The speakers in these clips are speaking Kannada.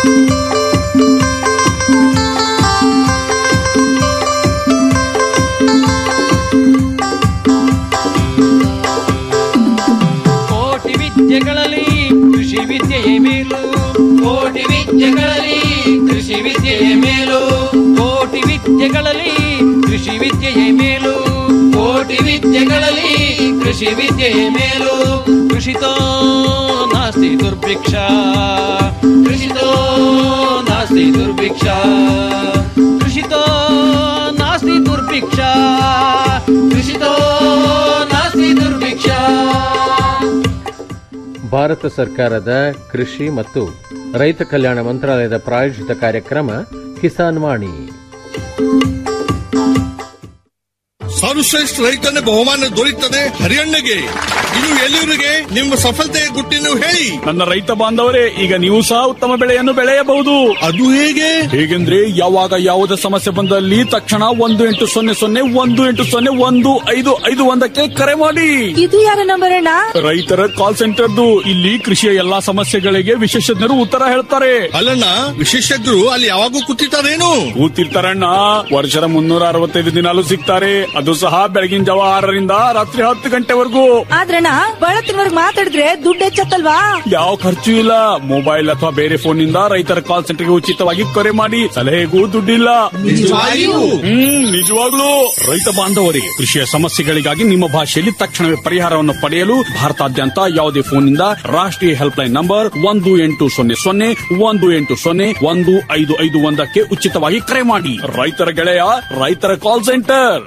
ಕೋಟಿ ವಿದ್ಯೆಗಳಲ್ಲಿ ಕೃಷಿ ವಿದ್ಯೆಯೇ ಮೇಲು ಕೋಟಿ ವಿದ್ಯೆಗಳಲ್ಲಿ ಕೃಷಿ ವಿದ್ಯೆಯೇ ಮೇಲು ಕೋಟಿ ವಿದ್ಯೆಗಳಲ್ಲಿ ಕೃಷಿ ವಿದ್ಯೆಯೇ ಮೇಲು ಕೋಟಿ ವಿದ್ಯೆಗಳಲ್ಲಿ ಕೃಷಿ ವಿದ್ಯೆಯೇ ಮೇಲು ಕೃಷಿತೋ ನಾಸ್ತಿ ದುರ್ಭಿಕ್ಷ ಕೃಷಿತೋ ನಾಸ್ತಿ ದುರ್ಭಿಕ್ಷ ಕೃಷಿತೋ ನಾಸ್ತಿ ದುರ್ಭಿಕ್ಷ ಕೃಷಿತೋ ನಾಸ್ತಿ ದುರ್ಭಿಕ್ಷ ಭಾರತ ಸರ್ಕಾರದ ಕೃಷಿ ಮತ್ತು ರೈತ ಕಲ್ಯಾಣ ಮಂತ್ರಾಲಯದ ಪ್ರಾಯೋಜಿತ ಕಾರ್ಯಕ್ರಮ ಕಿಸಾನ್ ವಾಣಿ ಸರ್ವಶ್ರೇಷ್ಠ ರೈತನ ಬಹುಮಾನ ದೊರೆಯುತ್ತದೆ ಹರಿಯಣ್ಣಗೆ ಇದು ಎಲ್ಲಿವರಿಗೆ ನಿಮ್ಮ ಸಫಲತೆಯ ಗುಟ್ಟಿನ ಹೇಳಿ ನನ್ನ ರೈತ ಬಾಂಧವರೇ ಈಗ ನೀವು ಸಹ ಉತ್ತಮ ಬೆಳೆಯನ್ನು ಬೆಳೆಯಬಹುದು ಅದು ಹೇಗೆ ಹೇಗೆಂದ್ರೆ ಯಾವಾಗ ಯಾವುದೇ ಸಮಸ್ಯೆ ಬಂದಲ್ಲಿ ತಕ್ಷಣ ಒಂದು ಎಂಟು ಸೊನ್ನೆ ಸೊನ್ನೆ ಒಂದು ಎಂಟು ಸೊನ್ನೆ ಒಂದು ಐದು ಐದು ಒಂದಕ್ಕೆ ಕರೆ ಮಾಡಿ ಇದು ಯಾರ ನಂಬರ್ ಅಣ್ಣ ರೈತರ ಕಾಲ್ ಸೆಂಟರ್ದು ಇಲ್ಲಿ ಕೃಷಿಯ ಎಲ್ಲಾ ಸಮಸ್ಯೆಗಳಿಗೆ ವಿಶೇಷಜ್ಞರು ಉತ್ತರ ಹೇಳ್ತಾರೆ ಅಲ್ಲಣ್ಣ ವಿಶೇಷಜ್ಞರು ಅಲ್ಲಿ ಯಾವಾಗೂ ಕೂತಿರ್ತಾರೇನು ಕೂತಿರ್ತಾರಣ್ಣ ವರ್ಷದ ಮುನ್ನೂರ ಅರವತ್ತೈದು ದಿನಾಲು ಸಿಗ್ತಾರೆ ಅದು ಸಹ ಬೆಳಗಿನ ಜಾವ ಆರರಿಂದ ರಾತ್ರಿ ಹತ್ತು ಗಂಟೆವರೆಗೂ ಆದ್ರಣ್ಣ ಬಳತ್ತಿನವರ್ಗ್ ಮಾತಾಡಿದ್ರೆ ದುಡ್ಡು ಹೆಚ್ಚತ್ತಲ್ವಾ ಯಾವ ಖರ್ಚು ಇಲ್ಲ ಮೊಬೈಲ್ ಅಥವಾ ಬೇರೆ ಫೋನ್ ನಿಂದ ರೈತರ ಕಾಲ್ ಸೆಂಟರ್ಗೆ ಉಚಿತವಾಗಿ ಕರೆ ಮಾಡಿ ಸಲಹೆಗೂ ದುಡ್ಡಿಲ್ಲ ನಿಜವಾಗಿಯೂ? ಹ್ಮ್ ನಿಜವಾಗ್ಲೂ ರೈತ ಬಾಂಧವರಿಗೆ ಕೃಷಿಯ ಸಮಸ್ಯೆಗಳಿಗಾಗಿ ನಿಮ್ಮ ಭಾಷೆಯಲ್ಲಿ ತಕ್ಷಣವೇ ಪರಿಹಾರವನ್ನು ಪಡೆಯಲು ಭಾರತಾದ್ಯಂತ ಯಾವುದೇ ಫೋನ್ ನಿಂದ ರಾಷ್ಟ್ರೀಯ ಹೆಲ್ಪ್ ಲೈನ್ ನಂಬರ್ ಒಂದು ಎಂಟು ಸೊನ್ನೆ ಸೊನ್ನೆ ಒಂದು ಎಂಟು ಸೊನ್ನೆ ಒಂದು ಐದು ಐದು ಒಂದಕ್ಕೆ ಉಚಿತವಾಗಿ ಕರೆ ಮಾಡಿ ರೈತರ ಗೆಳೆಯ ರೈತರ ಕಾಲ್ ಸೆಂಟರ್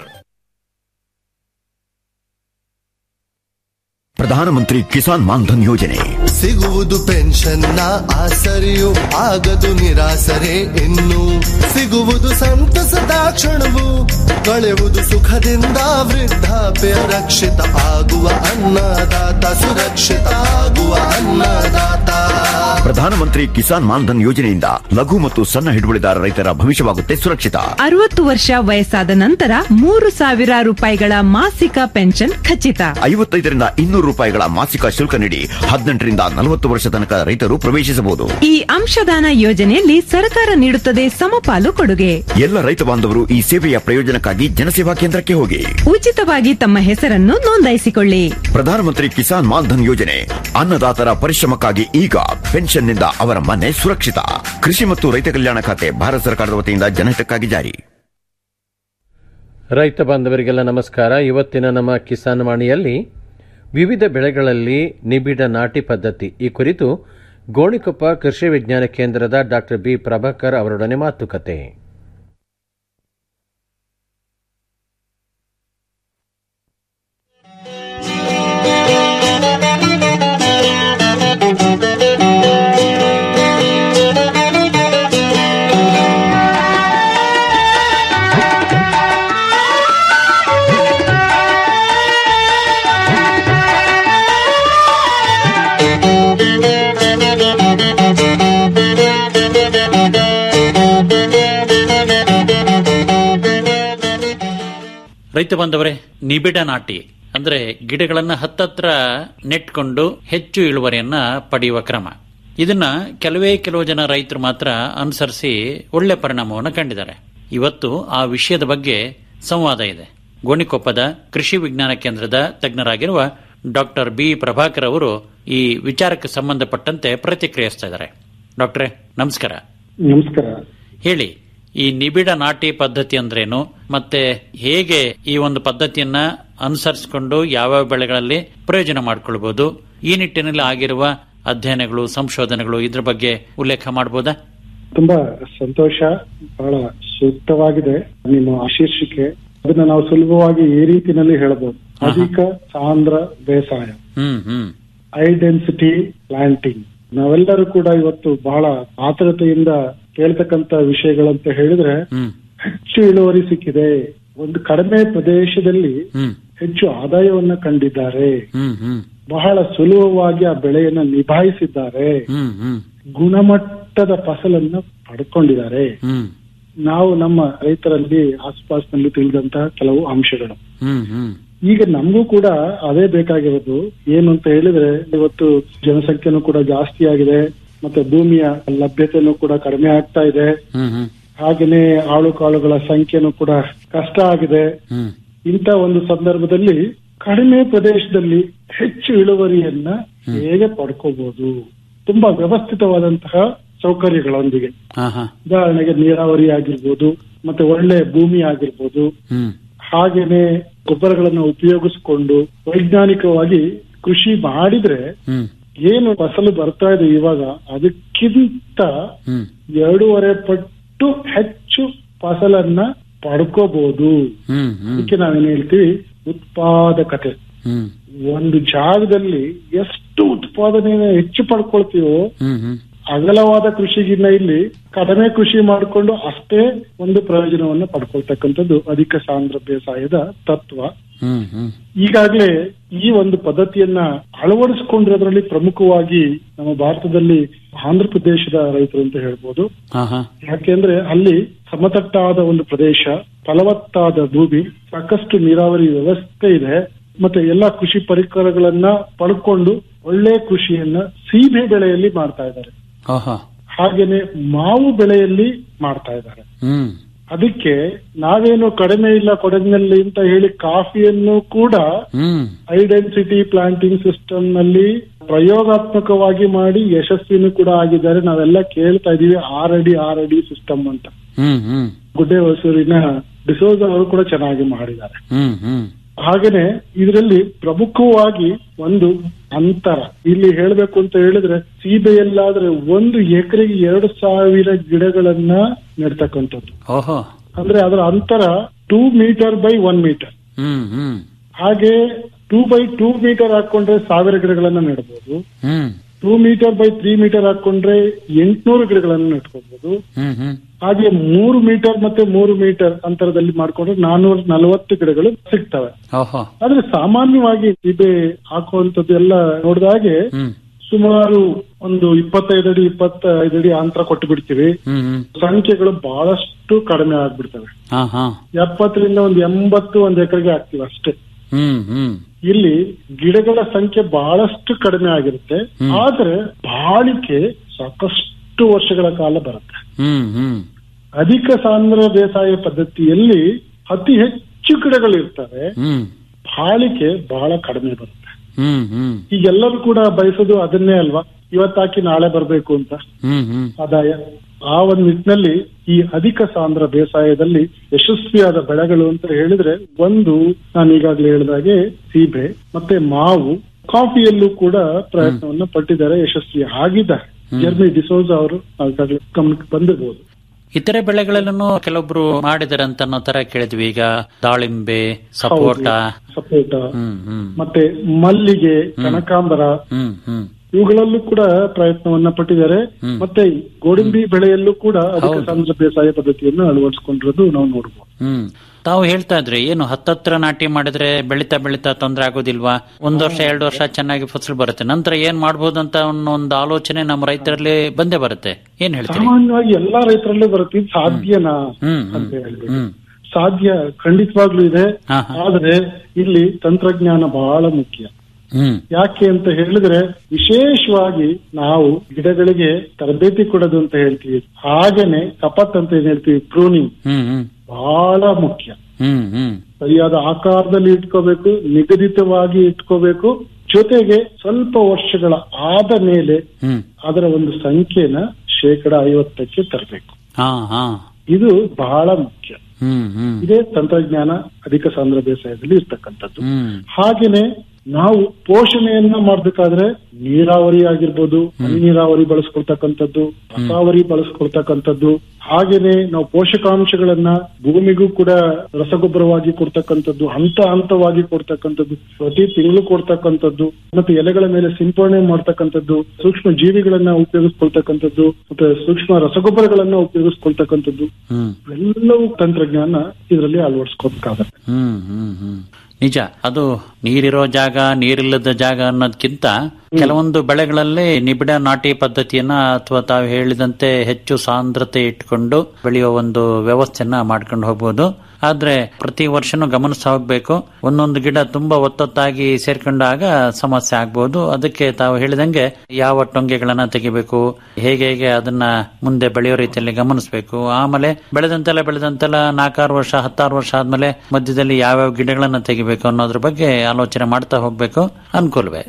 ಪ್ರಧಾನಮಂತ್ರಿ ಕಿಸಾನ್ ಮಾನ್ಧನ್ ಯೋಜನೆ ಸಿಗುವುದು ಪೆನ್ಷನ್ನ ಆಸರೆಯು ಆಗದು ನಿರಾಸರೆ ಇನ್ನು ಸಿಗುವುದು ಸಂತಸದ ಕ್ಷಣವು ಕಳೆವುದು ಸುಖದಿಂದ ವೃದ್ಧಾಪ್ಯ ರಕ್ಷಿತ ಆಗುವ ಅನ್ನದಾತ ಸುರಕ್ಷಿತ ಆಗುವ ಅನ್ನದಾತ ಪ್ರಧಾನಮಂತ್ರಿ ಕಿಸಾನ್ ಮಾನ್ಧನ್ ಯೋಜನೆಯಿಂದ ಲಘು ಮತ್ತು ಸಣ್ಣ ಹಿಡುವಳಿದಾರ ರೈತರ ಭವಿಷ್ಯವಾಗುತ್ತೆ ಸುರಕ್ಷಿತ ಅರವತ್ತು ವರ್ಷ ವಯಸ್ಸಾದ ನಂತರ ಮೂರು ಸಾವಿರ ರೂಪಾಯಿಗಳ ಮಾಸಿಕ ಪೆನ್ಷನ್ ಖಚಿತ ಐವತ್ತೈದರಿಂದ ಇನ್ನೂರು ರೂಪಾಯಿಗಳ ಮಾಸಿಕ ಶುಲ್ಕ ನೀಡಿ ಹದಿನೆಂಟರಿಂದ ನಲವತ್ತು ವರ್ಷ ತನಕ ರೈತರು ಪ್ರವೇಶಿಸಬಹುದು ಈ ಅಂಶದಾನ ಯೋಜನೆಯಲ್ಲಿ ಸರ್ಕಾರ ನೀಡುತ್ತದೆ ಸಮಪಾಲು ಕೊಡುಗೆ ಎಲ್ಲ ರೈತ ಬಾಂಧವರು ಈ ಸೇವೆಯ ಪ್ರಯೋಜನಕ್ಕಾಗಿ ಜನಸೇವಾ ಕೇಂದ್ರಕ್ಕೆ ಹೋಗಿ ಉಚಿತವಾಗಿ ತಮ್ಮ ಹೆಸರನ್ನು ನೋಂದಾಯಿಸಿಕೊಳ್ಳಿ ಪ್ರಧಾನಮಂತ್ರಿ ಕಿಸಾನ್ ಮಾನ್ಧನ್ ಯೋಜನೆ ಅನ್ನದಾತರ ಪರಿಶ್ರಮಕ್ಕಾಗಿ ಈಗ ಪೆನ್ಷನ್ನಿಂದ ಅವರ ಮನೆ ಸುರಕ್ಷಿತ ಕೃಷಿ ಮತ್ತು ರೈತ ಕಲ್ಯಾಣ ಖಾತೆ ಭಾರತ ಸರ್ಕಾರದ ವತಿಯಿಂದ ಜನಹಿತಕ್ಕಾಗಿ ಜಾರಿ ರೈತ ಬಾಂಧವರಿಗೆಲ್ಲ ನಮಸ್ಕಾರ ಇವತ್ತಿನ ನಮ್ಮ ಕಿಸಾನ್ ವಾಣಿಯಲ್ಲಿ ವಿವಿಧ ಬೆಳೆಗಳಲ್ಲಿ ನಿಬಿಡ ನಾಟಿ ಪದ್ಧತಿ ಈ ಕುರಿತು ಗೋಣಿಕೊಪ್ಪ ಕೃಷಿ ವಿಜ್ಞಾನ ಕೇಂದ್ರದ ಡಾಕ್ಟರ್ ಬಿ ಪ್ರಭಾಕರ್ ಅವರೊಡನೆ ಮಾತುಕತೆ ರೈತ ಬಾಂಧವರೇ ನಿಬಿಡ ನಾಟಿ ಅಂದ್ರೆ ಗಿಡಗಳನ್ನ ಹತ್ತತ್ರ ನೆಟ್ಕೊಂಡು ಹೆಚ್ಚು ಇಳುವರಿಯನ್ನ ಪಡೆಯುವ ಕ್ರಮ ಇದನ್ನ ಕೆಲವೇ ಕೆಲವು ಜನ ರೈತರು ಮಾತ್ರ ಅನುಸರಿಸಿ ಒಳ್ಳೆ ಪರಿಣಾಮವನ್ನು ಕಂಡಿದ್ದಾರೆ ಇವತ್ತು ಆ ವಿಷಯದ ಬಗ್ಗೆ ಸಂವಾದ ಇದೆ ಗೋಣಿಕೊಪ್ಪದ ಕೃಷಿ ವಿಜ್ಞಾನ ಕೇಂದ್ರದ ತಜ್ಞರಾಗಿರುವ ಡಾಕ್ಟರ್ ಬಿ ಪ್ರಭಾಕರ್ ಅವರು ಈ ವಿಚಾರಕ್ಕೆ ಸಂಬಂಧಪಟ್ಟಂತೆ ಪ್ರತಿಕ್ರಿಯಿಸ್ತಾ ಇದ್ದಾರೆ ಡಾಕ್ಟ್ರೇ ನಮಸ್ಕಾರ ನಮಸ್ಕಾರ ಹೇಳಿ ಈ ನಿಬಿಡ ನಾಟಿ ಪದ್ಧತಿ ಅಂದ್ರೇನು ಮತ್ತೆ ಹೇಗೆ ಈ ಒಂದು ಪದ್ಧತಿಯನ್ನ ಅನುಸರಿಸಿಕೊಂಡು ಯಾವ ಬೆಳೆಗಳಲ್ಲಿ ಪ್ರಯೋಜನ ಮಾಡಿಕೊಳ್ಬಹುದು ಈ ನಿಟ್ಟಿನಲ್ಲಿ ಆಗಿರುವ ಅಧ್ಯಯನಗಳು ಸಂಶೋಧನೆಗಳು ಇದ್ರ ಬಗ್ಗೆ ಉಲ್ಲೇಖ ಮಾಡಬಹುದಾ ತುಂಬಾ ಸಂತೋಷ ಬಹಳ ಸೂಕ್ತವಾಗಿದೆ ನಿಮ್ಮ ಶೀರ್ಷಿಕೆ ಅದನ್ನ ನಾವು ಸುಲಭವಾಗಿ ಈ ರೀತಿನಲ್ಲಿ ಹೇಳಬಹುದು ಅಧಿಕ ಸಾಂದ್ರ ಬೇಸಾಯ ಹ್ಮ್ ಹ್ಮ್ ಹೈ ಡೆನ್ಸಿಟಿ ಪ್ಲಾಂಟಿಂಗ್ ನಾವೆಲ್ಲರೂ ಕೂಡ ಇವತ್ತು ಬಹಳ ಆತುರತೆಯಿಂದ ಕೇಳ್ತಕ್ಕಂತ ವಿಷಯಗಳಂತ ಹೇಳಿದ್ರೆ ಹ್ಮ್ ಹೆಚ್ಚು ಇಳುವರಿ ಸಿಕ್ಕಿದೆ ಒಂದು ಕಡಿಮೆ ಪ್ರದೇಶದಲ್ಲಿ ಹ್ಮ್ ಹೆಚ್ಚು ಆದಾಯವನ್ನ ಕಂಡಿದ್ದಾರೆ ಹ್ಮ್ ಹ್ಮ್ ಬಹಳ ಸುಲಭವಾಗಿ ಆ ಬೆಳೆಯನ್ನ ನಿಭಾಯಿಸಿದ್ದಾರೆ ಹ್ಮ್ ಹ್ಮ್ ಗುಣಮಟ್ಟದ ಫಸಲನ್ನ ಪಡ್ಕೊಂಡಿದ್ದಾರೆ ಹ್ಮ್ ನಾವು ನಮ್ಮ ರೈತರಲ್ಲಿ ಆಸುಪಾಸಿನಲ್ಲಿ ತಿಳಿದಂತಹ ಕೆಲವು ಅಂಶಗಳು ಹ್ಮ್ ಹ್ಮ್ ಈಗ ನಮಗೂ ಕೂಡ ಅದೇ ಬೇಕಾಗಿರೋದು ಏನು ಅಂತ ಹೇಳಿದ್ರೆ ಇವತ್ತು ಜನಸಂಖ್ಯೆನೂ ಕೂಡ ಜಾಸ್ತಿ ಆಗಿದೆ ಮತ್ತೆ ಭೂಮಿಯ ಲಭ್ಯತೆನೂ ಕೂಡ ಕಡಿಮೆ ಆಗ್ತಾ ಇದೆ ಹ್ಮ್ ಹ್ಮ್ ಹಾಗೇನೆ ಆಳು ಕಾಳುಗಳ ಸಂಖ್ಯೆನೂ ಕೂಡ ಕಷ್ಟ ಆಗಿದೆ ಹ್ಮ್ ಇಂಥ ಒಂದು ಸಂದರ್ಭದಲ್ಲಿ ಕಡಿಮೆ ಪ್ರದೇಶದಲ್ಲಿ ಹೆಚ್ಚು ಇಳುವರಿಯನ್ನ ಹೇಗೆ ಪಡ್ಕೋಬಹುದು ತುಂಬಾ ವ್ಯವಸ್ಥಿತವಾದಂತಹ ಸೌಕರ್ಯಗಳೊಂದಿಗೆ ಹಾ ಹಾ ಉದಾಹರಣೆಗೆ ನೀರಾವರಿ ಆಗಿರ್ಬೋದು ಮತ್ತೆ ಒಳ್ಳೆ ಭೂಮಿ ಆಗಿರ್ಬೋದು ಹ್ಮ್ ಹಾಗೇನೆ ಗೊಬ್ಬರಗಳನ್ನು ಉಪಯೋಗಿಸಿಕೊಂಡು ವೈಜ್ಞಾನಿಕವಾಗಿ ಕೃಷಿ ಮಾಡಿದ್ರೆ ಹ್ಮ್ ಏನು ಫಸಲು ಬರ್ತಾ ಇದೆ ಇವಾಗ ಅದಕ್ಕಿಂತ ಹ್ಮ್ ಎರಡೂವರೆ ಪಟ್ಟು ಹೆಚ್ಚು ಫಸಲನ್ನ ಪಡ್ಕೋಬಹುದು ಹ್ಮ್ ಹ್ಮ್ ಅದಕ್ಕೆ ನಾವೇನ್ ಹೇಳ್ತೀವಿ ಉತ್ಪಾದಕತೆ ಹ್ಮ್ ಒಂದು ಜಾಗದಲ್ಲಿ ಎಷ್ಟು ಉತ್ಪಾದನೆಯನ್ನು ಹೆಚ್ಚು ಪಡ್ಕೊಳ್ತೀವೋ ಹ್ಮ್ ಹ್ಮ್ ಅಗಲವಾದ ಕೃಷಿಗಿನ್ನ ಇಲ್ಲಿ ಕಡಿಮೆ ಕೃಷಿ ಮಾಡಿಕೊಂಡು ಅಷ್ಟೇ ಒಂದು ಪ್ರಯೋಜನವನ್ನು ಪಡ್ಕೊಳ್ತಕ್ಕಂಥದ್ದು ಅಧಿಕ ಸಾಂದ್ರ ಬೇಸಾಯದ ತತ್ವ ಹ್ಮ್ ಹ್ಮ್ ಈಗಾಗಲೇ ಈ ಒಂದು ಪದ್ಧತಿಯನ್ನ ಅಳವಡಿಸಿಕೊಂಡಿರೋದ್ರಲ್ಲಿ ಪ್ರಮುಖವಾಗಿ ನಮ್ಮ ಭಾರತದಲ್ಲಿ ಆಂಧ್ರ ಪ್ರದೇಶದ ರೈತರು ಅಂತ ಹೇಳ್ಬೋದು ಹಾ ಹಾ ಯಾಕೆಂದ್ರೆ ಅಲ್ಲಿ ಸಮತಟ್ಟಾದ ಒಂದು ಪ್ರದೇಶ ಫಲವತ್ತಾದ ಭೂಮಿ ಸಾಕಷ್ಟು ನೀರಾವರಿ ವ್ಯವಸ್ಥೆ ಇದೆ ಮತ್ತೆ ಎಲ್ಲಾ ಕೃಷಿ ಪರಿಕರಗಳನ್ನ ಪಡ್ಕೊಂಡು ಒಳ್ಳೆ ಕೃಷಿಯನ್ನ ಸೀಬೆ ಬೆಳೆಯಲ್ಲಿ ಮಾಡ್ತಾ ಇದ್ದಾರೆ ಓಹೋ ಹಾಗೇನೆ ಮಾವು ಬೆಳೆಯಲ್ಲಿ ಮಾಡ್ತಾ ಇದ್ದಾರೆ ಹ್ಮ್ ಅದಕ್ಕೆ ನಾವೇನು ಕಡಿಮೆ ಇಲ್ಲ ಕೊಡಗಿನಲ್ಲಿ ಅಂತ ಹೇಳಿ ಕಾಫಿಯನ್ನು ಕೂಡ ಹ್ಮ್ ಐಡೆನ್ಸಿಟಿ ಪ್ಲಾಂಟಿಂಗ್ ಸಿಸ್ಟಮ್ ನಲ್ಲಿ ಪ್ರಯೋಗಾತ್ಮಕವಾಗಿ ಮಾಡಿ ಯಶಸ್ವಿನೂ ಕೂಡ ಆಗಿದ್ದಾರೆ ನಾವೆಲ್ಲ ಕೇಳ್ತಾ ಇದೀವಿ ಆರ್ ಅಡಿ ಆರ್ ಅಡಿ ಸಿಸ್ಟಮ್ ಅಂತ ಹ್ಮ್ ಹ್ಮ್ ಗುಡ್ಡೆ ಹೊಸೂರಿನ ಡಿಸೋಜ ಅವರು ಕೂಡ ಚೆನ್ನಾಗಿ ಮಾಡಿದ್ದಾರೆ ಹ್ಮ್ ಹ್ಮ್ ಹಾಗೇನೆ ಇದರಲ್ಲಿ ಪ್ರಮುಖವಾಗಿ ಒಂದು ಅಂತರ ಇಲ್ಲಿ ಹೇಳ್ಬೇಕು ಅಂತ ಹೇಳಿದ್ರೆ ಸೀಬೆಯಲ್ಲಾದ್ರೆ ಒಂದು ಎಕರೆಗೆ ಎರಡು ಸಾವಿರ ಗಿಡಗಳನ್ನ ನೆಡ್ತಕ್ಕಂಥದ್ದು ಓಹೋ ಅಂದ್ರೆ ಅದರ ಅಂತರ two meter by one meter ಹ್ಮ್ ಹ್ಮ್ ಹಾಗೆ ಟೂ ಬೈ ಟೂ ಮೀಟರ್ ಹಾಕೊಂಡ್ರೆ ಸಾವಿರ ಗಿಡಗಳನ್ನ ನೆಡ್ಬೋದು ಹ್ಮ್ two meter by three meter ಹಾಕೊಂಡ್ರೆ ಎಂಟ್ನೂರು ಗಿಡಗಳನ್ನ ನೆಟ್ಕೋಬಹುದು ಹ್ಮ್ ಹ್ಮ್ ಹಾಗೆ ಮೂರು ಮೀಟರ್ ಮತ್ತೆ ಮೂರು ಮೀಟರ್ ಅಂತರದಲ್ಲಿ ಮಾಡ್ಕೊಂಡ್ರೆ ನಾನೂರ ನಲವತ್ತು ಗಿಡಗಳು ಸಿಗ್ತವೆ ಓಹೋ ಆದ್ರೆ ಸಾಮಾನ್ಯವಾಗಿ ಸೀಬೆ ಹಾಕುವಂತದ್ದು ಎಲ್ಲ ನೋಡಿದಾಗೆ ಹ್ಮ್ ಸುಮಾರು ಒಂದು ಇಪ್ಪತ್ತೈದು ಅಡಿ ಇಪ್ಪತ್ತೈದು ಅಡಿ ಅಂತರ ಕೊಟ್ಟು ಬಿಡ್ತೀವಿ ಹ್ಮ್ ಹ್ಮ್ ಸಂಖ್ಯೆಗಳು ಬಹಳಷ್ಟು ಕಡಿಮೆ ಆಗ್ಬಿಡ್ತವೆ ಹಾ ಹಾ ಎಪ್ಪತ್ತರಿಂದ ಒಂದು ಎಂಬತ್ತು ಒಂದು ಎಕರೆಗೆ ಹಾಕ್ತಿವಿ ಅಷ್ಟೇ ಹ್ಮ್ ಹ್ಮ್ ಇಲ್ಲಿ ಗಿಡಗಳ ಸಂಖ್ಯೆ ಬಹಳಷ್ಟು ಕಡಿಮೆ ಆಗಿರುತ್ತೆ ಆದ್ರೆ ಬಾಳಿಕೆ ಸಾಕಷ್ಟು ವರ್ಷಗಳ ಕಾಲ ಬರುತ್ತೆ ಹ್ಮ್ ಹ್ಮ್ ಅಧಿಕ ಸಾಂದ್ರ ಬೇಸಾಯ ಪದ್ಧತಿಯಲ್ಲಿ ಅತಿ ಹೆಚ್ಚು ಗಿಡಗಳು ಇರ್ತವೆ ಹ್ಮ್ ಬಾಳಿಕೆ ಬಹಳ ಕಡಿಮೆ ಬರುತ್ತೆ ಹ್ಮ್ ಹ್ಮ್ ಈಗೆಲ್ಲರೂ ಕೂಡ ಬಯಸೋದು ಅದನ್ನೇ ಅಲ್ವಾ ಇವತ್ತಾಕಿ ನಾಳೆ ಬರಬೇಕು ಅಂತ ಹ್ಮ್ ಹ್ಮ್ ಆದಾಯ ಆ ಒಂದು ನಿಟ್ಟಿನಲ್ಲಿ ಈ ಅಧಿಕ ಸಾಂದ್ರ ಬೇಸಾಯದಲ್ಲಿ ಯಶಸ್ವಿಯಾದ ಬೆಳೆಗಳು ಅಂತ ಹೇಳಿದ್ರೆ ಒಂದು ನಾನು ಈಗಾಗಲೇ ಹೇಳಿದಾಗೆ ಸೀಬೆ ಮತ್ತೆ ಮಾವು ಕಾಫಿಯಲ್ಲೂ ಕೂಡ ಪ್ರಯತ್ನವನ್ನ ಪಟ್ಟಿದ್ದಾರೆ ಯಶಸ್ವಿ ಆಗಿದ್ದಾರೆ ಜರ್ಮಿ ಡಿಸೋಜ್ ಅವರು ಈಗಾಗಲೇ ಗಮನಕ್ಕೆ ಬಂದಿರಬಹುದು ಇತರೆ ಬೆಳೆಗಳಲ್ಲೂ ಕೆಲವೊಬ್ರು ಮಾಡಿದಾರೆ ಅಂತ ಅನ್ನೋ ತರ ಕೇಳಿದ್ವಿ ಈಗ ದಾಳಿಂಬೆ ಸಪೋಟ ಸಪೋಟ ಹ್ಮ್ ಹ್ಮ್ ಮತ್ತೆ ಮಲ್ಲಿಗೆ ಕನಕಾಂಬರ ಹ್ಮ್ ಹ್ಮ್ ಇವುಗಳಲ್ಲೂ ಕೂಡ ಪ್ರಯತ್ನವನ್ನ ಪಟ್ಟಿದ್ದಾರೆ ಹ್ಮ್. ಮತ್ತೆ ಗೋಡಂಬಿ ಬೆಳೆಯಲ್ಲೂ ಕೂಡ ಅಧಿಕ ಹೌದು. ಸಾಂದ್ರ ಬೇಸಾಯ ಪದ್ಧತಿಯನ್ನು ಅಳವಡಿಸಿಕೊಂಡಿರೋದು ನಾವು ನೋಡಬಹುದು ಹ್ಮ್ ತಾವು ಹೇಳ್ತಾ ಇದ್ರಿ ಏನು ಹತ್ತತ್ರ ನಾಟಿ ಮಾಡಿದ್ರೆ ಬೆಳಿತಾ ಬೆಳಿತಾ ತೊಂದರೆ ಆಗೋದಿಲ್ವಾ ಒಂದ್ ವರ್ಷ ಎರಡು ವರ್ಷ ಚೆನ್ನಾಗಿ ಫಸಲು ಬರುತ್ತೆ ನಂತರ ಏನ್ ಮಾಡ್ಬೋದು ಅಂತ ಅನ್ನೋ ಒಂದು ಆಲೋಚನೆ ನಮ್ಮ ರೈತರಲ್ಲಿ ಬಂದೇ ಬರುತ್ತೆ ಏನ್ ಹೇಳ್ತೀರಿ ಸಾಮಾನ್ಯವಾಗಿ ಎಲ್ಲಾ ರೈತರಲ್ಲೂ ಬರುತ್ತೆ ಇದು ಸಾಧ್ಯನಾ ಹ್ಮ್ ಅಂತ ಹ್ಮ್ ಹೇಳ್ಬೇಕು ಹ್ಮ್ ಸಾಧ್ಯ ಖಂಡಿತವಾಗ್ಲೂ ಇದೆ ಹಾ, ಹಾ. ಆದ್ರೆ ಇಲ್ಲಿ ತಂತ್ರಜ್ಞಾನ ಬಹಳ ಮುಖ್ಯ ಹ್ಮ್ ಯಾಕೆ ಅಂತ ಹೇಳಿದ್ರೆ ವಿಶೇಷವಾಗಿ ನಾವು ಗಿಡಗಳಿಗೆ ತರಬೇತಿ ಕೊಡೋದು ಅಂತ ಹೇಳ್ತೀವಿ ಹಾಗೇನೆ ಕಪತ್ ಅಂತ ಏನ್ ಹೇಳ್ತೀವಿ ಪ್ರೂನಿಂಗ್ ಹ್ಮ್ ಹ್ಮ್ ಬಹಳ ಮುಖ್ಯ ಹ್ಮ್ ಹ್ಮ್ ಸರಿಯಾದ ಆಕಾರದಲ್ಲಿ ಇಟ್ಕೋಬೇಕು ನಿಗದಿತವಾಗಿ ಇಟ್ಕೋಬೇಕು ಜೊತೆಗೆ ಸ್ವಲ್ಪ ವರ್ಷಗಳ ಆದ ಮೇಲೆ ಹ್ಮ್ ಅದರ ಒಂದು ಸಂಖ್ಯೆನ ಶೇಕಡ ಐವತ್ತಕ್ಕೆ ತರಬೇಕು ಹಾ ಹಾ ಇದು ಬಹಳ ಮುಖ್ಯ ಹ್ಮ್ ಹ್ಮ್ ಇದೇ ತಂತ್ರಜ್ಞಾನ ಅಧಿಕ ಸಾಂದ್ರ ಬೇಸಾಯದಲ್ಲಿ ಇರ್ತಕ್ಕಂಥದ್ದು ಹ್ಮ್ ಹಾಗೇನೆ ನಾವು ಪೋಷಣೆಯನ್ನ ಮಾಡ್ಬೇಕಾದ್ರೆ ನೀರಾವರಿ ಆಗಿರ್ಬೋದು ಹನಿ ನೀರಾವರಿ ಬಳಸ್ಕೊಳ್ತಕ್ಕಂಥದ್ದು ರಸಾವರಿ ಬಳಸ್ಕೊಳ್ತಕ್ಕಂಥದ್ದು ಹಾಗೇನೆ ನಾವು ಪೋಷಕಾಂಶಗಳನ್ನ ಭೂಮಿಗೂ ಕೂಡ ರಸಗೊಬ್ಬರವಾಗಿ ಕೊಡ್ತಕ್ಕಂಥದ್ದು ಹಂತ ಹಂತವಾಗಿ ಕೊಡ್ತಕ್ಕಂಥದ್ದು ಪ್ರತಿ ತಿಂಗಳು ಕೊಡ್ತಕ್ಕಂಥದ್ದು ಮತ್ತೆ ಎಲೆಗಳ ಮೇಲೆ ಸಿಂಪರಣೆ ಮಾಡ್ತಕ್ಕಂಥದ್ದು ಸೂಕ್ಷ್ಮ ಜೀವಿಗಳನ್ನ ಉಪಯೋಗಿಸ್ಕೊಳ್ತಕ್ಕಂಥದ್ದು ಮತ್ತೆ ಸೂಕ್ಷ್ಮ ರಸಗೊಬ್ಬರಗಳನ್ನ ಉಪಯೋಗಿಸ್ಕೊಳ್ತಕ್ಕಂಥದ್ದು ಹ್ಮ್ ಎಲ್ಲವೂ ತಂತ್ರಜ್ಞಾನ ಇದರಲ್ಲಿ ಅಳವಡಿಸ್ಕೋಬೇಕಾಗತ್ತೆ ಹ್ಮ್ ಹ್ಮ್ ಹ್ಮ್ ನಿಜ ಅದು ನೀರಿರೋ ಜಾಗ ನೀರಿಲ್ಲದ ಜಾಗ ಅನ್ನೋದಕ್ಕಿಂತ ಕೆಲವೊಂದು ಬೆಳೆಗಳಲ್ಲಿ ನಿಬಿಡ ನಾಟಿ ಪದ್ಧತಿಯನ್ನ ಅಥವಾ ತಾವು ಹೇಳಿದಂತೆ ಹೆಚ್ಚು ಸಾಂದ್ರತೆ ಇಟ್ಕೊಂಡು ಬೆಳೆಯುವ ಒಂದು ವ್ಯವಸ್ಥೆಯನ್ನ ಮಾಡ್ಕೊಂಡು ಹೋಗ್ಬೋದು ಆದ್ರೆ ಪ್ರತಿ ವರ್ಷನೂ ಗಮನಿಸ್ತಾ ಹೋಗ್ಬೇಕು ಒಂದೊಂದು ಗಿಡ ತುಂಬಾ ಒತ್ತೊತ್ತಾಗಿ ಸೇರ್ಕೊಂಡಾಗ ಸಮಸ್ಯೆ ಆಗ್ಬಹುದು ಅದಕ್ಕೆ ತಾವು ಹೇಳಿದಂಗೆ ಯಾವ ಟೊಂಗೆಗಳನ್ನ ತೆಗಿಬೇಕು ಹೇಗೆ ಹೇಗೆ ಅದನ್ನ ಮುಂದೆ ಬೆಳೆಯೋ ರೀತಿಯಲ್ಲಿ ಗಮನಿಸಬೇಕು ಆಮೇಲೆ ಬೆಳೆದಂತೆಲ್ಲ ಬೆಳೆದಂತೆಲ್ಲ ನಾಲ್ಕಾರು ವರ್ಷ ಹತ್ತಾರು ವರ್ಷ ಆದ್ಮೇಲೆ ಮಧ್ಯದಲ್ಲಿ ಯಾವ್ಯಾವ ಗಿಡಗಳನ್ನ ತೆಗಿಬೇಕು ಅನ್ನೋದ್ರ ಬಗ್ಗೆ ಆಲೋಚನೆ ಮಾಡ್ತಾ ಹೋಗ್ಬೇಕು ಅನುಕೂಲವೇ